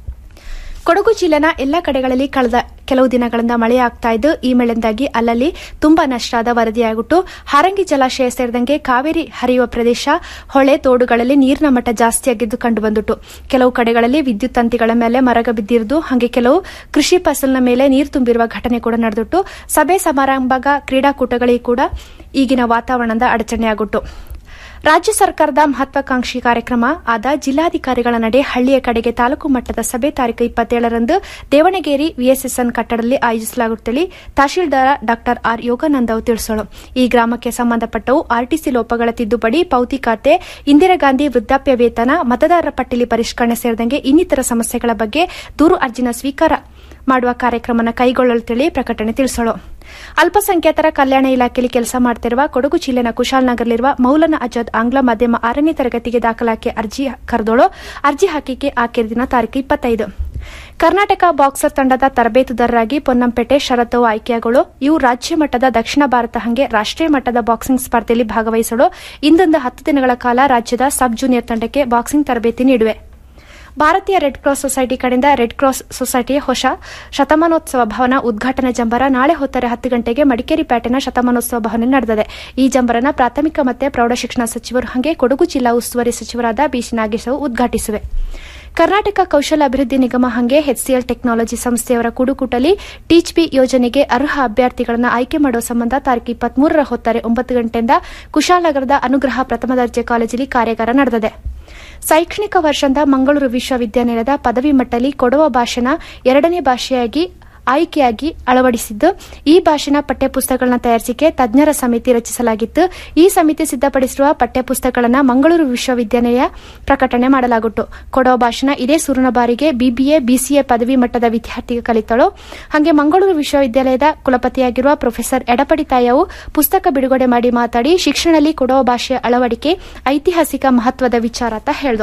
ಕೊಡಗು ಜಿಲ್ಲೆನ ಎಲ್ಲ ಕಡೆಗಳಲ್ಲಿ ಕಳೆದ ಕೆಲವು ದಿನಗಳಿಂದ ಮಳೆಯಾಗ್ತಾ ಇದ್ದು ಈ ಮಳೆಯಿಂದಾಗಿ ಅಲ್ಲಲ್ಲಿ ತುಂಬಾ ನಷ್ಟ ಆದ ವರದಿಯಾಗಿಟ್ಟು ಹಾರಂಗಿ ಜಲಾಶಯ ಸೇರಿದಂಗೆ ಕಾವೇರಿ ಹರಿಯುವ ಪ್ರದೇಶ ಹೊಳೆ ತೋಡುಗಳಲ್ಲಿ ನೀರಿನ ಮಟ್ಟ ಜಾಸ್ತಿಯಾಗಿದ್ದು ಕಂಡುಬಂದಿತು ಕೆಲವು ಕಡೆಗಳಲ್ಲಿ ವಿದ್ಯುತ್ ತಂತಿಗಳ ಮೇಲೆ ಮರಗ ಬಿದ್ದಿರುವುದು ಹಾಗೆ ಕೆಲವು ಕೃಷಿ ಫಸಲಿನ ಮೇಲೆ ನೀರು ತುಂಬಿರುವ ಘಟನೆ ಕೂಡ ನಡೆದಿಟ್ಟು ಸಭೆ ಸಮಾರಂಭ ಕ್ರೀಡಾಕೂಟಗಳಿಗೆ ಕೂಡ ಈಗಿನ ವಾತಾವರಣದ ಅಡಚಣೆಯಾಗಿತ್ತು ರಾಜ್ಯ ಸರ್ಕಾರದ ಮಹತ್ವಾಕಾಂಕ್ಷಿ ಕಾರ್ಯಕ್ರಮ ಆದ ಜಿಲ್ಲಾಧಿಕಾರಿಗಳ ನಡೆ ಹಳ್ಳಿಯ ಕಡೆಗೆ ತಾಲೂಕು ಮಟ್ಟದ ಸಭೆ ತಾರೀಕು ಇಪ್ಪತ್ತೇಳರಂದು ದೇವಣಗೇರಿ ವಿಎಸ್ಎಸ್ಎನ್ ಕಟ್ಟಡದಲ್ಲಿ ಆಯೋಜಿಸಲಾಗುತ್ತದೆ ತಹಶೀಲ್ದಾರ್ ಡಾ ಆರ್ ಯೋಗಾನಂದ್ ಅವರು ತಿಳಿಸಲು ಈ ಗ್ರಾಮಕ್ಕೆ ಸಂಬಂಧಪಟ್ಟವು ಆರ್ಟಿಸಿ ಲೋಪಗಳ ತಿದ್ದುಪಡಿ ಪೌತಿ ಖಾತೆ ಇಂದಿರಾ ಗಾಂಧಿ ವೃದ್ಧಾಪ್ಯ ವೇತನ ಮತದಾರರ ಪಟ್ಟಿಲಿ ಪರಿಷ್ಕರಣೆ ಸೇರಿದಂಗೆ ಇನ್ನಿತರ ಸಮಸ್ಯೆಗಳ ಬಗ್ಗೆ ದೂರು ಅರ್ಜಿನ ಸ್ವೀಕಾರ ಮಾಡುವ ಕಾರ್ಯಕ್ರಮನ ಕೈಗೊಳ್ಳಲು ತಿಳಿ ಪ್ರಕಟಣೆ ತಿಳಿಸಲು ಅಲ್ಪಸಂಖ್ಯಾತರ ಕಲ್ಯಾಣ ಇಲಾಖೆಯಲ್ಲಿ ಕೆಲಸ ಮಾಡುತ್ತಿರುವ ಕೊಡಗು ಜಿಲ್ಲೆನ ಕುಶಾಲನಗರಲ್ಲಿರುವ ಮೌಲನ ಅಜದ್ ಆಂಗ್ಲ ಮಾಧ್ಯಮ ಆರನೇ ತರಗತಿಗೆ ದಾಖಲಾತಿ ಅರ್ಜಿ ಕರೆದೋಳು ಅರ್ಜಿ ಹಾಕಿಕೆ ಆಖರಿ ದಿನ ತಾರೀಕು ಇಪ್ಪತ್ತೈದು ಕರ್ನಾಟಕ ಬಾಕ್ಸರ್ ತಂಡದ ತರಬೇತುದಾರರಾಗಿ ಪೊನ್ನಂಪೇಟೆ ಶರತ್ತವು ಆಯ್ಕೆಯಾಗಳು ಇವು ರಾಜ್ಯ ಮಟ್ಟದ ದಕ್ಷಿಣ ಭಾರತ ಹಂಗೆ ರಾಷ್ಟೀಯ ಮಟ್ಟದ ಬಾಕ್ಸಿಂಗ್ ಸ್ಪರ್ಧೆಯಲ್ಲಿ ಭಾಗವಹಿಸಲು ಇಂದೊಂದು ಹತ್ತು ದಿನಗಳ ಕಾಲ ರಾಜ್ಯದ ಸಬ್ ಜೂನಿಯರ್ ತಂಡಕ್ಕೆ ಬಾಕ್ಸಿಂಗ್ ತರಬೇತಿ ನೀಡಿವೆ ಭಾರತೀಯ ರೆಡ್ ಕ್ರಾಸ್ ಸೊಸೈಟಿ ಕಡೆಯಿಂದ ರೆಡ್ ಕ್ರಾಸ್ ಸೊಸೈಟಿಯ ಹೊಸ ಶತಮಾನೋತ್ಸವ ಭವನ ಉದ್ಘಾಟನಾ ಜಂಬರ ನಾಳೆ ಹೊತ್ತರೆ ಹತ್ತು ಗಂಟೆಗೆ ಮಡಿಕೇರಿ ಪೇಟೆನ ಶತಮಾನೋತ್ಸವ ಭವನ ನಡೆದಿದೆ ಈ ಜಂಬರನ ಪ್ರಾಥಮಿಕ ಮತ್ತು ಪ್ರೌಢಶಿಕ್ಷಣ ಸಚಿವರು ಹಾಗೆ ಕೊಡಗು ಜಿಲ್ಲಾ ಉಸ್ತುವಾರಿ ಸಚಿವರಾದ ಬಿಸಿ ನಾಗೇಶ್ ಉದ್ಘಾಟಿಸಿವೆ ಕರ್ನಾಟಕ ಕೌಶಲ ಅಭಿವೃದ್ಧಿ ನಿಗಮ ಹಂಗೆ ಎಚ್ಸಿಎಲ್ ಟೆಕ್ನಾಲಜಿ ಸಂಸ್ಥೆಯವರ ಕುಡುಕುಟಲಿ ಟೀಚ್ ಬಿ ಯೋಜನೆಗೆ ಅರ್ಹ ಅಭ್ಯರ್ಥಿಗಳನ್ನು ಆಯ್ಕೆ ಮಾಡುವ ಸಂಬಂಧ ತಾರೀಕು ಇಪ್ಪತ್ಮೂರರ ಹೊತ್ತಾರೆ ಒಂಬತ್ತು ಗಂಟೆಯಿಂದ ಕುಶಾಲನಗರದ ಅನುಗ್ರಹ ಪ್ರಥಮ ದರ್ಜೆ ಕಾಲೇಜಲ್ಲಿ ಕಾರ್ಯಾಗಾರ ನಡೆದಿದೆ ಶೈಕ್ಷಣಿಕ ವರ್ಷದ ಮಂಗಳೂರು ವಿಶ್ವವಿದ್ಯಾನಿಲಯದ ಪದವಿ ಮಟ್ಟದಲ್ಲಿ ಕೊಡುವ ಭಾಷೆನ ಎರಡನೇ ಭಾಷೆಯಾಗಿ ಆಯ್ಕೆಯಾಗಿ ಅಳವಡಿಸಿದ್ದು ಈ ಭಾಷೆನ ಪಠ್ಯಪುಸ್ತಕಗಳನ್ನ ತಯಾರಿಸಿಕೆ ತಜ್ಞರ ಸಮಿತಿ ರಚಿಸಲಾಗಿತ್ತು ಈ ಸಮಿತಿ ಸಿದ್ಧಪಡಿಸಿರುವ ಪಠ್ಯಪುಸ್ತಕಗಳನ್ನು ಮಂಗಳೂರು ವಿಶ್ವವಿದ್ಯಾನಿಲಯ ಪ್ರಕಟಣೆ ಮಾಡಲಾಗುತ್ತು ಕೊಡವ ಭಾಷಣ ಇದೇ ಸೂರನ ಬಾರಿಗೆ ಬಿಬಿಎ ಬಿಸಿಎ ಪದವಿ ಮಟ್ಟದ ವಿದ್ಯಾರ್ಥಿಗೆ ಕಲಿತಳು ಹಾಗೆ ಮಂಗಳೂರು ವಿಶ್ವವಿದ್ಯಾಲಯದ ಕುಲಪತಿಯಾಗಿರುವ ಪ್ರೊಫೆಸರ್ ಎಡಪಡಿ ತಾಯವು ಪುಸ್ತಕ ಬಿಡುಗಡೆ ಮಾಡಿ ಮಾತಾಡಿ ಶಿಕ್ಷಣದಲ್ಲಿ ಕೊಡವ ಭಾಷೆಯ ಅಳವಡಿಕೆ ಐತಿಹಾಸಿಕ ಮಹತ್ವದ ವಿಚಾರ ಅಂತ ಹೇಳಿದು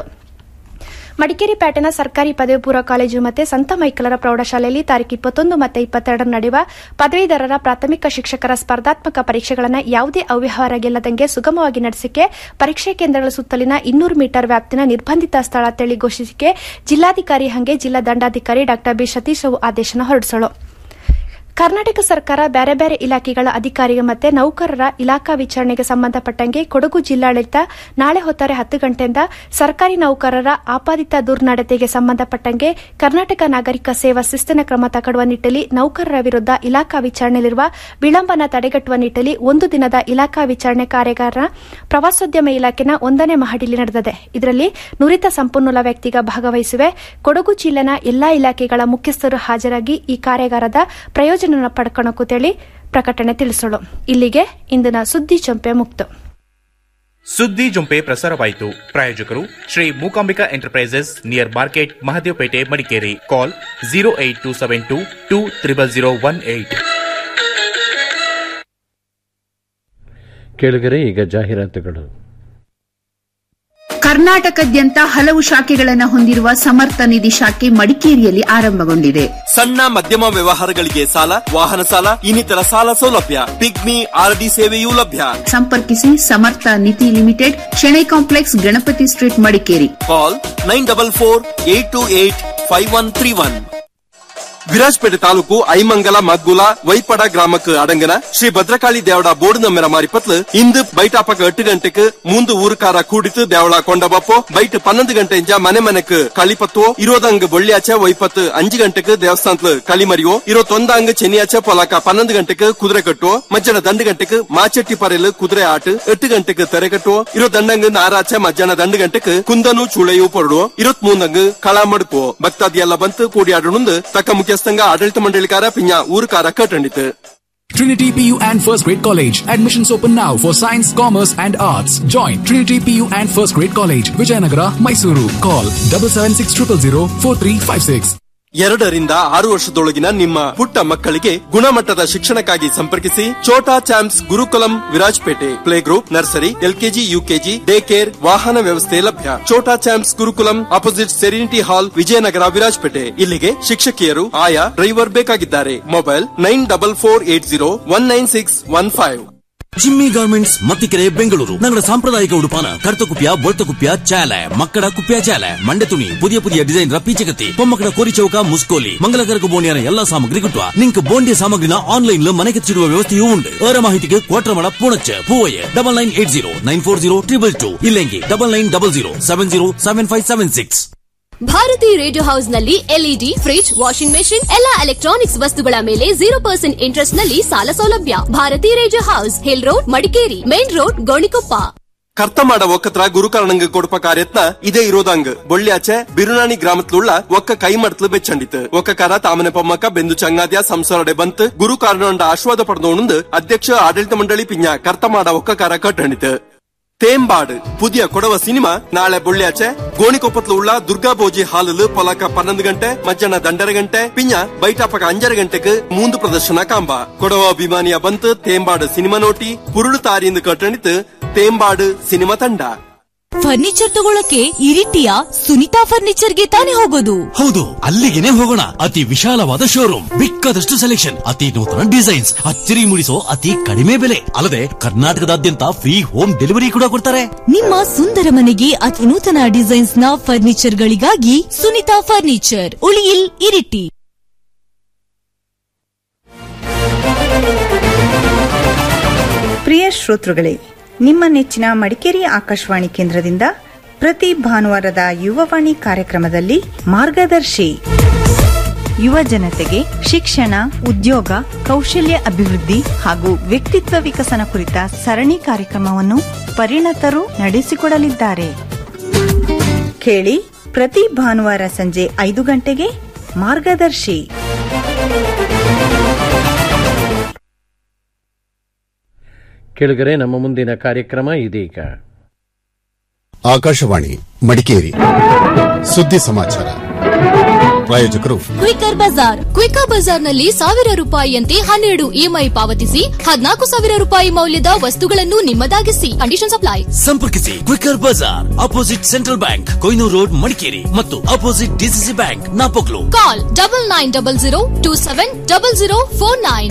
ಮಡಿಕೇರಿ ಪ್ಯಾಟೆನ ಸರ್ಕಾರಿ ಪದವಿ ಪೂರ್ವ ಕಾಲೇಜು ಮತ್ತು ಸಂತ ಮೈಕಲರ ಪ್ರೌಢಶಾಲೆಯಲ್ಲಿ ತಾರೀಕು ಇಪ್ಪತ್ತೊಂದು ಮತ್ತು ಇಪ್ಪತ್ತೆರಡರ ನಡೆಯುವ ಪದವೀಧರರ ಪ್ರಾಥಮಿಕ ಶಿಕ್ಷಕರ ಸ್ಪರ್ಧಾತ್ಮಕ ಪರೀಕ್ಷೆಗಳನ್ನು ಯಾವುದೇ ಅವ್ಯವಹಾರಗಿಲ್ಲದಂಗೆ ಸುಗಮವಾಗಿ ನಡೆಸಿಕೆ ಪರೀಕ್ಷೆ ಕೇಂದ್ರಗಳ ಸುತ್ತಲಿನ ಇನ್ನೂರು ಮೀಟರ್ ವ್ಯಾಪ್ತಿನ ನಿರ್ಬಂಧಿತ ಸ್ಥಳ ತಳಿ ಘೋಷಿಸಿಕೆ ಜಿಲ್ಲಾಧಿಕಾರಿ ಹಂಗೆ ಜಿಲ್ಲಾ ದಂಡಾಧಿಕಾರಿ ಡಾ ಬಿ ಸತೀಶ್ ಆದೇಶನ ಹೊರಡಿಸಲು ಕರ್ನಾಟಕ ಸರ್ಕಾರ ಬೇರೆ ಬೇರೆ ಇಲಾಖೆಗಳ ಅಧಿಕಾರಿಗೆ ಮತ್ತೆ ನೌಕರರ ಇಲಾಖಾ ವಿಚಾರಣೆಗೆ ಸಂಬಂಧಪಟ್ಟಂಗೆ ಕೊಡಗು ಜಿಲ್ಲಾಡಳಿತ ನಾಳೆ ಹೊತ್ತಾರೆ ಹತ್ತು ಗಂಟೆಯಿಂದ ಸರ್ಕಾರಿ ನೌಕರರ ಆಪಾದಿತ ದುರ್ನಡತೆಗೆ ಸಂಬಂಧಪಟ್ಟಂಗೆ ಕರ್ನಾಟಕ ನಾಗರಿಕ ಸೇವಾ ಶಿಸ್ತಿನ ಕ್ರಮ ತಗೊಳ್ಳುವ ನಿಟ್ಟಲ್ಲಿ ನೌಕರರ ವಿರುದ್ಧ ಇಲಾಖಾ ವಿಚಾರಣೆಯಲ್ಲಿರುವ ವಿಳಂಬನ ತಡೆಗಟ್ಟುವ ನಿಟ್ಟಲ್ಲಿ ಒಂದು ದಿನದ ಇಲಾಖಾ ವಿಚಾರಣೆ ಕಾರ್ಯಾಗಾರ ಪ್ರವಾಸೋದ್ಯಮ ಇಲಾಖೆನ ಒಂದನೇ ಮಹಡಿಯಲ್ಲಿ ನಡೆದಿದೆ ಇದರಲ್ಲಿ ನುರಿತ ಸಂಪನ್ಮೂಲ ವ್ಯಕ್ತಿಗ ಭಾಗವಹಿಸುವೆ ಕೊಡಗು ಜಿಲ್ಲೆನ ಎಲ್ಲಾ ಇಲಾಖೆಗಳ ಮುಖ್ಯಸ್ಥರು ಹಾಜರಾಗಿ ಈ ಕಾರ್ಯಾಗಾರದ ಪ್ರಯೋಜನ ಪಡ್ಕೊಳ್ಳೋಕುತೇಳಿ ಪ್ರಕಟಣೆ ತಿಳಿಸೋಳು ಇಲ್ಲಿಗೆ ಇಂದಿನ ಸುದ್ದಿ ಚಂಪೆ ಮುಕ್ತ ಸುದ್ದಿ ಜೊಂಪೆ ಪ್ರಸಾರವಾಯಿತು ಪ್ರಾಯೋಜಕರು Shri Mookambika enterprises near market Mahadevapet Madikeri call zero eight two seven two two triple zero one eight ಕೇಳುಗರೆ ಈಗ ಜಾಹೀರಾತುಗಳು ಕರ್ನಾಟಕದ್ಯಂತ ಹಲವು ಶಾಖೆಗಳನ್ನು ಹೊಂದಿರುವ ಸಮರ್ಥ ನಿಧಿ ಶಾಖೆ ಮಡಿಕೇರಿಯಲ್ಲಿ ಆರಂಭಗೊಂಡಿದೆ ಸಣ್ಣ ಮಧ್ಯಮ ವ್ಯವಹಾರಗಳಿಗೆ ಸಾಲ ವಾಹನ ಸಾಲ ಇನ್ನಿತರ ಸಾಲ ಸೌಲಭ್ಯ ಪಿಗ್ಮಿ ಆರ್ಡಿ ಸೇವೆಯೂ ಲಭ್ಯ ಸಂಪರ್ಕಿಸಿ Samarth Nidhi limited Shenoy complex Ganapati street Madikeri call nine double four eight two eight five one three one Virajpet taluk Aimangala ಮಗ್ಗುಲ ವೈಪಡ ಗ್ರಾಮಕ್ಕೆ ಅಡಂಗನ ಶ್ರೀ ಭದ್ರಕಾಳಿ ದೇವಡ ಬೋರ್ಡ್ ನಮ್ಮೆರ ಮಾರಿಪತ್ಲು ಇಂದು ಬೈಟಾಪಕ ಎட்டு ಗಂಟೆக்கு மூந்து ஊருக்கார கூடித்து தேவளா கொண்டபப்போ பைட்டு பன்னெண்டு கண்டெஞ்ச மನೆ ಮನೆಕ್ ಕಳಿಪತ್ತುವೋ ಇರೋದಂಗ ಬೊಳ್ಳಿಯಾಚೆ ಒಯ್ಪತ್ತು ಅಂಜು ಗಂಟೆಗೆ ದೇವಸ್ಥಾನತ್ಲು ಕಳಿಮರಿಯೋ ಇರೋತ್ತೊಂದಂಗ ಚೆನ್ನಿಯಾಚೆ ಪೊಲಕ ಪನ್ನೊಂದು ಗಂಟೆಗೆ ಕುದುರೆ ಕಟ್ಟುವೋ ಮಧ್ಯಾಹ್ನ ದಂಡು ಗಂಟೆಗೆ ಮಾಚೆಟ್ಟಿ ಪರೆಲು ಕುದುರೆ ಆಟ ಎಟ್ಟು ಗಂಟೆಗೆ ತೆರೆ ಕಟ್ಟುವೋ ಇರೋ ದಂಡಂಗ ನಾರಾಚೆ ಮಧ್ಯಾಹ್ನ ದಂಡು ಗಂಟೆಗೆ ಕುಂದನು ಚೂಳೆಯು ಪೊರಡುವೋ ಇರೋತ್ ಮೂಂದಂಗ ಕಳ ಮಡುಪುವೋ ಭಕ್ತಾದಿ ಎಲ್ಲ ಬಂತು ಕೂಡಿ ಆಡೋಣಂದು ತಕ್ಕ ಮುಖ್ಯಸ್ಥಂಗ ಆಡಳಿತ ಮಂಡಳಿಕಾರ ಪಿಂಜ ಊರುಕಾರ ಕಟ್ಟಂಡಿತು Trinity PU and First Grade College. Admissions open now for Science, Commerce and Arts. Join Trinity PU and First Grade College, Vijayanagara, Mysuru. Call double seven six triple zero four three five six. ಎರಡರಿಂದ ಆರು ವರ್ಷದೊಳಗಿನ ನಿಮ್ಮ ಪುಟ್ಟ ಮಕ್ಕಳಿಗೆ ಗುಣಮಟ್ಟದ ಶಿಕ್ಷಣಕ್ಕಾಗಿ ಸಂಪರ್ಕಿಸಿ Chota Champs Gurukulam Virajpet play group nursery LKG UKG day care ವಾಹನ ವ್ಯವಸ್ಥೆ ಲಭ್ಯ Chota Champs Gurukulam opposite Serenity Hall Vijayanagar Virajpet ಇಲ್ಲಿಗೆ ಶಿಕ್ಷಕಿಯರು ಆಯಾ ಡ್ರೈವರ್ ಬೇಕಾಗಿದ್ದಾರೆ mobile nine double four eight zero one nine six one five Jimmy garments Mattikere Bengaluru ನಗರ ಸಾಂಪ್ರದಾಯಿಕ ಉಡುಪಾನ ಕಡತ ಕುಪ್ಯ ಬೊಳ್ತ ಕುಪ್ಯ ಚಾಲೆ ಮಕ್ಕಳ ಕುಪ್ಯ ಚಾಲೆ ಮಂಡೆ ತುಣಿ ಪುದಿಯ ಪುದಿಯ ಡಿಸೈನ್ ಪೀಚಗತಿ பொம்மக்கட கோரி ಚೌಕ ಮುಸ್ಕೋಲಿ ಮಂಗಲಕರಕ ಬೋಣಿಯನ ಎಲ್ಲಾ ಸಾಮಗ್ರಿ ಗಿಟ್ಟುವ ನಿಂಕ್ ಬೋಂಡಿಯ ಸಾಮಗ್ರಿನ ಆನ್ಲೈನ್ ಮನೆಗೆ ತಿಡುವ ವ್ಯವಸ್ಥೆಯೂ ಉಂಟು ಅವರ ಮಾಹಿತಿಗೆ Kotramala Poonacha Poovaiah double nine eight zero nine four zero triple two ಇಲ್ಲೆಂಗಿ double nine double zero seven zero seven five seven six Bharati radio house ನಲ್ಲಿ ಎಲ್ಇಡಿ ಫ್ರಿಡ್ಜ್ ವಾಷಿಂಗ್ ಮೆಷಿನ್ ಎಲ್ಲಾ ಎಲೆಕ್ಟ್ರಾನಿಕ್ಸ್ ವಸ್ತುಗಳ ಮೇಲೆ ಜೀರೋ ಪರ್ಸೆಂಟ್ ಇಂಟ್ರೆಸ್ಟ್ ನಲ್ಲಿ ಸಾಲ ಸೌಲಭ್ಯ Bharati radio house hill road Madikeri main road Gonikoppa ಕರ್ತ ಮಾಡ ಒಕ್ಕತ್ರ ಗುರುಕರಣಂಗ ಕೊಡುಪ ಕಾರ್ಯತ್ನ ಇದೇ ಇರೋದಂಗ್ ಬೊಳ್ಳ್ಯಾಚೆ ಬಿರುನಾಣಿ ಗ್ರಾಮತ್ಲುಳ್ಳ ಒಕ್ಕ ಕೈ ಮಡ್ತ್ಲು ಬೆಚ್ಚಂಡಿತು ಒಕ್ಕ ಕರ ತಾಮನೆ ಪೊಮ್ಮಕ್ಕ ಬೆಂದು ಚಂಗಾದ್ಯ ಸಂಸಾರಡೆ ಬಂತು ಗುರು ಕಾರಣಂಡ ಆಶ್ವಾದ ಪಡೆದೋಣಂದು ಅಧ್ಯಕ್ಷ ಆಡಳಿತ ಮಂಡಳಿ ಪಿಂಜ ಕರ್ತ ಮಾಡ ಒಕ್ಕ ಕಾರ ಕಟ್ಟಣಿತು ತೇಂಬಾಡು ಪುದಿಯ ಕೊಡವ ಸಿನಿಮಾ ನಾಳೆ ಬೊಳ್ಳ್ಯಾಚೆ ಗೋಣಿಕೊಪ್ಪತ್ಲು ಉಳ್ಳ ದುರ್ಗಾ ಭೋಜಿ ಹಾಲಲು ಪೊಲಕ ಪನ್ನೊಂದು ಗಂಟೆ ಮಧ್ಯಾಹ್ನ ದಂಡರ ಗಂಟೆ ಪಿಂಜ ಬೈಟಾಪಕ ಅಂಜರ ಗಂಟೆಗೆ ಮೂಂದು ಪ್ರದರ್ಶನ ಕಾಂಬ ಕೊಡವ ಅಭಿಮಾನಿಯ ಬಂತು ತೇಂಬಾಡು ಸಿನಿಮಾ ನೋಟಿ ಪುರುಳು ತಾರಿಯಿಂದ ಕಟ್ಟಣಿತು ತೇಂಬಾಡು ಸಿನಿಮಾ ತಂಡ ಫರ್ನಿಚರ್ ತಗೊಳಕ್ಕೆ ಇರಿಟಿಯ ಸುನಿತಾ ಫರ್ನಿಚರ್ಗೆ ತಾನೇ ಹೋಗೋದು ಹೌದು ಅಲ್ಲಿಗೆನೆ ಹೋಗೋಣ ಅತಿ ವಿಶಾಲವಾದ ಶೋರೂಮ್ ಬೇಕಾದಷ್ಟು ಸೆಲೆಕ್ಷನ್ ಅತಿ ನೂತನ ಡಿಸೈನ್ಸ್ ಅಚ್ಚರಿ ಮೂಡಿಸೋ ಅತಿ ಕಡಿಮೆ ಬೆಲೆ ಅಲ್ಲದೆ ಕರ್ನಾಟಕದಾದ್ಯಂತ ಫ್ರೀ ಹೋಮ್ ಡೆಲಿವರಿ ಕೂಡ ಕೊಡ್ತಾರೆ ನಿಮ್ಮ ಸುಂದರ ಮನೆಗೆ ಅತಿ ನೂತನ ಡಿಸೈನ್ಸ್ ನ ಫರ್ನಿಚರ್ ಗಳಿಗಾಗಿ ಸುನಿತಾ ಫರ್ನಿಚರ್ ಉಳಿಯಿಲ್ ಇರಿಟಿ ಪ್ರಿಯ ಶ್ರೋತೃಗಳೇ ನಿಮ್ಮ ನೆಚ್ಚಿನ ಮಡಿಕೇರಿ ಆಕಾಶವಾಣಿ ಕೇಂದ್ರದಿಂದ ಪ್ರತಿ ಭಾನುವಾರದ ಯುವವಾಣಿ ಕಾರ್ಯಕ್ರಮದಲ್ಲಿ ಮಾರ್ಗದರ್ಶಿ ಯುವ ಜನತೆಗೆ ಶಿಕ್ಷಣ ಉದ್ಯೋಗ ಕೌಶಲ್ಯ ಅಭಿವೃದ್ಧಿ ಹಾಗೂ ವ್ಯಕ್ತಿತ್ವ ವಿಕಸನ ಕುರಿತ ಸರಣಿ ಕಾರ್ಯಕ್ರಮವನ್ನು ಪರಿಣತರು ನಡೆಸಿಕೊಡಲಿದ್ದಾರೆ ಕೇಳಿ ಪ್ರತಿ ಭಾನುವಾರ ಸಂಜೆ ಐದು ಗಂಟೆಗೆ ಮಾರ್ಗದರ್ಶಿ ಕೇಳುಗರೆ ನಮ್ಮ ಮುಂದಿನ ಕಾರ್ಯಕ್ರಮ ಇದೀಗ ಆಕಾಶವಾಣಿ ಮಡಿಕೇರಿ ಸುದ್ದಿ ಸಮಾಚಾರ ಪ್ರಾಯೋಜಕರು ಕ್ವಿಕರ್ ಬಜಾರ್ ಕ್ವಿಕರ್ ಬಜಾರ್ನಲ್ಲಿ ಸಾವಿರ ರೂಪಾಯಿಯಂತೆ ಹನ್ನೆರಡು ಇಎಂಐ ಪಾವತಿಸಿ ಹದಿನಾಲ್ಕು ಸಾವಿರ ರೂಪಾಯಿ ಮೌಲ್ಯದ ವಸ್ತುಗಳನ್ನು ನಿಮ್ಮದಾಗಿಸಿ ಕಂಡೀಷನ್ ಅಪ್ಲೈ ಸಂಪರ್ಕಿಸಿ Quicker Bazaar opposite central bank Koynur road Madikeri ಮತ್ತು opposite DCC bank Napoklu call double nine double zero two seven double zero four nine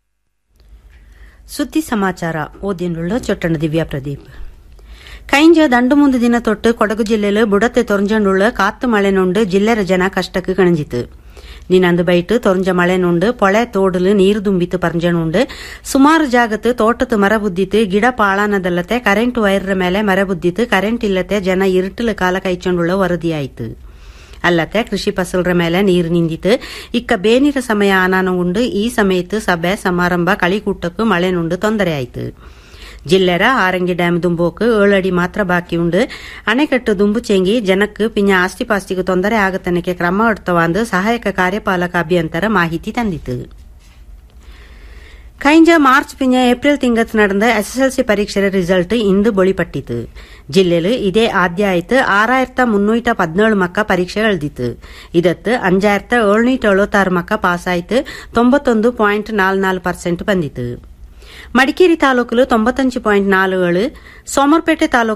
ಸುದ್ದಿ ಸಮಾಚಾರ ಓದಿನುಳ್ಳ ಚೊಟ್ಟಣ ದಿವ್ಯಾ ಪ್ರದೀಪ್ കഴിഞ്ഞ രണ്ടു മൂന്ന് ദിന തൊട്ട് കൊടകു ജില്ലയിൽ ബുടത്തെ തുറഞ്ചുള്ള കാത്തു മഴനുണ്ട് ജില്ലര ജന കഷ്ടക്ക് കണിഞ്ചിത്ത് ನಿನ್ನಂದು ಬೈಟ್ ತೊರಂಜ ಮಳೆನುಂಡು ಪೊಳೆ ತೋಡಲು ನೀರು ದುಂಬಿತು ಪರ್ಂಜನುಂಡು ಸುಮಾರು ಜಾಗತ್ತು ತೋಟತ್ತು ಮರ ಬುದ್ದಿತ್ತು ಗಿಡ ಪಾಳಾನದಲ್ಲತೆ ಕರೆಂಟ್ ವೈರ್ ಮೇಲೆ ಮರ ಬುದ್ದಿತ್ತು ಕರೆಂಟ್ ಇಲ್ಲತೆ ಜನ ഇരുട്ടില് ಕಾಲ ಕೈಚೊಂಡುಳ್ಳ ವರದಿಯಾಯಿತು ಅಲ್ಲದೆ ಕೃಷಿ ಫಸಲರ ಮೇಲೆ ನೀರು ನಿಂದಿತು ಇಕ್ಕ ಬೇನಿರ ಸಮಯ ಆನಾನ ಉಂಡು ಈ ಸಮಯത്ത് ಸಭೆ ಸಮಾರಂಭ കളിക്കൂട്ടക്ക് ಮಳೆನುಂಡು ತೊಂದರೆ ಆಯಿತು ಜಿಲ್ಲೆರ ಆರಂಗಿ ಡ್ಯಾಮ್ ದುಂಬೋಕು ಏಳಡಿ ಮಾತ್ರ ಬಾಕಿ ಉಂಡು ಅಣೆಕಟ್ಟು ದುಂಬು ಚೆಂಗಿ ಜನಕ್ಕೆ ಪಿಂಜ ಆಸ್ತಿ ಪಾಸ್ತಿಗೆ ತೊಂದರೆ ಆಗತನಕ್ಕೆ ಕ್ರಮ ಎಡ್ತವಾಂದು ಸಹಾಯಕ ಕಾರ್ಯಪಾಲಕ ಅಭಿಯಂತರ ಮಾಹಿತಿ ತಂದಿತು കഴിഞ്ഞ മാർച്ച് പിന്നെ ഏപ്രിൽ തിങ്കത്ത് നടന്ന എസ് എസ് എൽ സി പരീക്ഷയുടെ റിസൾട്ട് ഇന്ന് വെളിപ്പെട്ടിತು ಜಿಲ್ಲೆಲು ಇದೇ ಆದ್ಯಾಯ್ತು ಆರಾಯಿರತ್ತ ಮುನ್ನೂಟ ಪದ್ನೇಳು ಮಕ್ಕ ಪರೀಕ್ಷೆ ಎಳ್ದಿತ್ತು ಇದತ್ತು ಅಂಜಾಯಿರತ್ತ ಏಳ್ನೂಟ ಎಳುವತ್ತಾರು ಮಕ್ಕ ಪಾಸಾಯ್ತು ತೊಂಬತ್ತೊಂದು ಪಾಯಿಂಟ್ ನಾಲ್ ನಾಲ್ ಪರ್ಸೆಂಟ್ ಬಂದಿತು ಮಡಿಕೇರಿ ತಾಲೂಕುಲು ತೊಂಬತ್ತಂಚು ಪಾಯಿಂಟ್ ನಾಲು ಏಳು ಸೋಮರ್ಪೇಟೆ ತಾಲೂಕು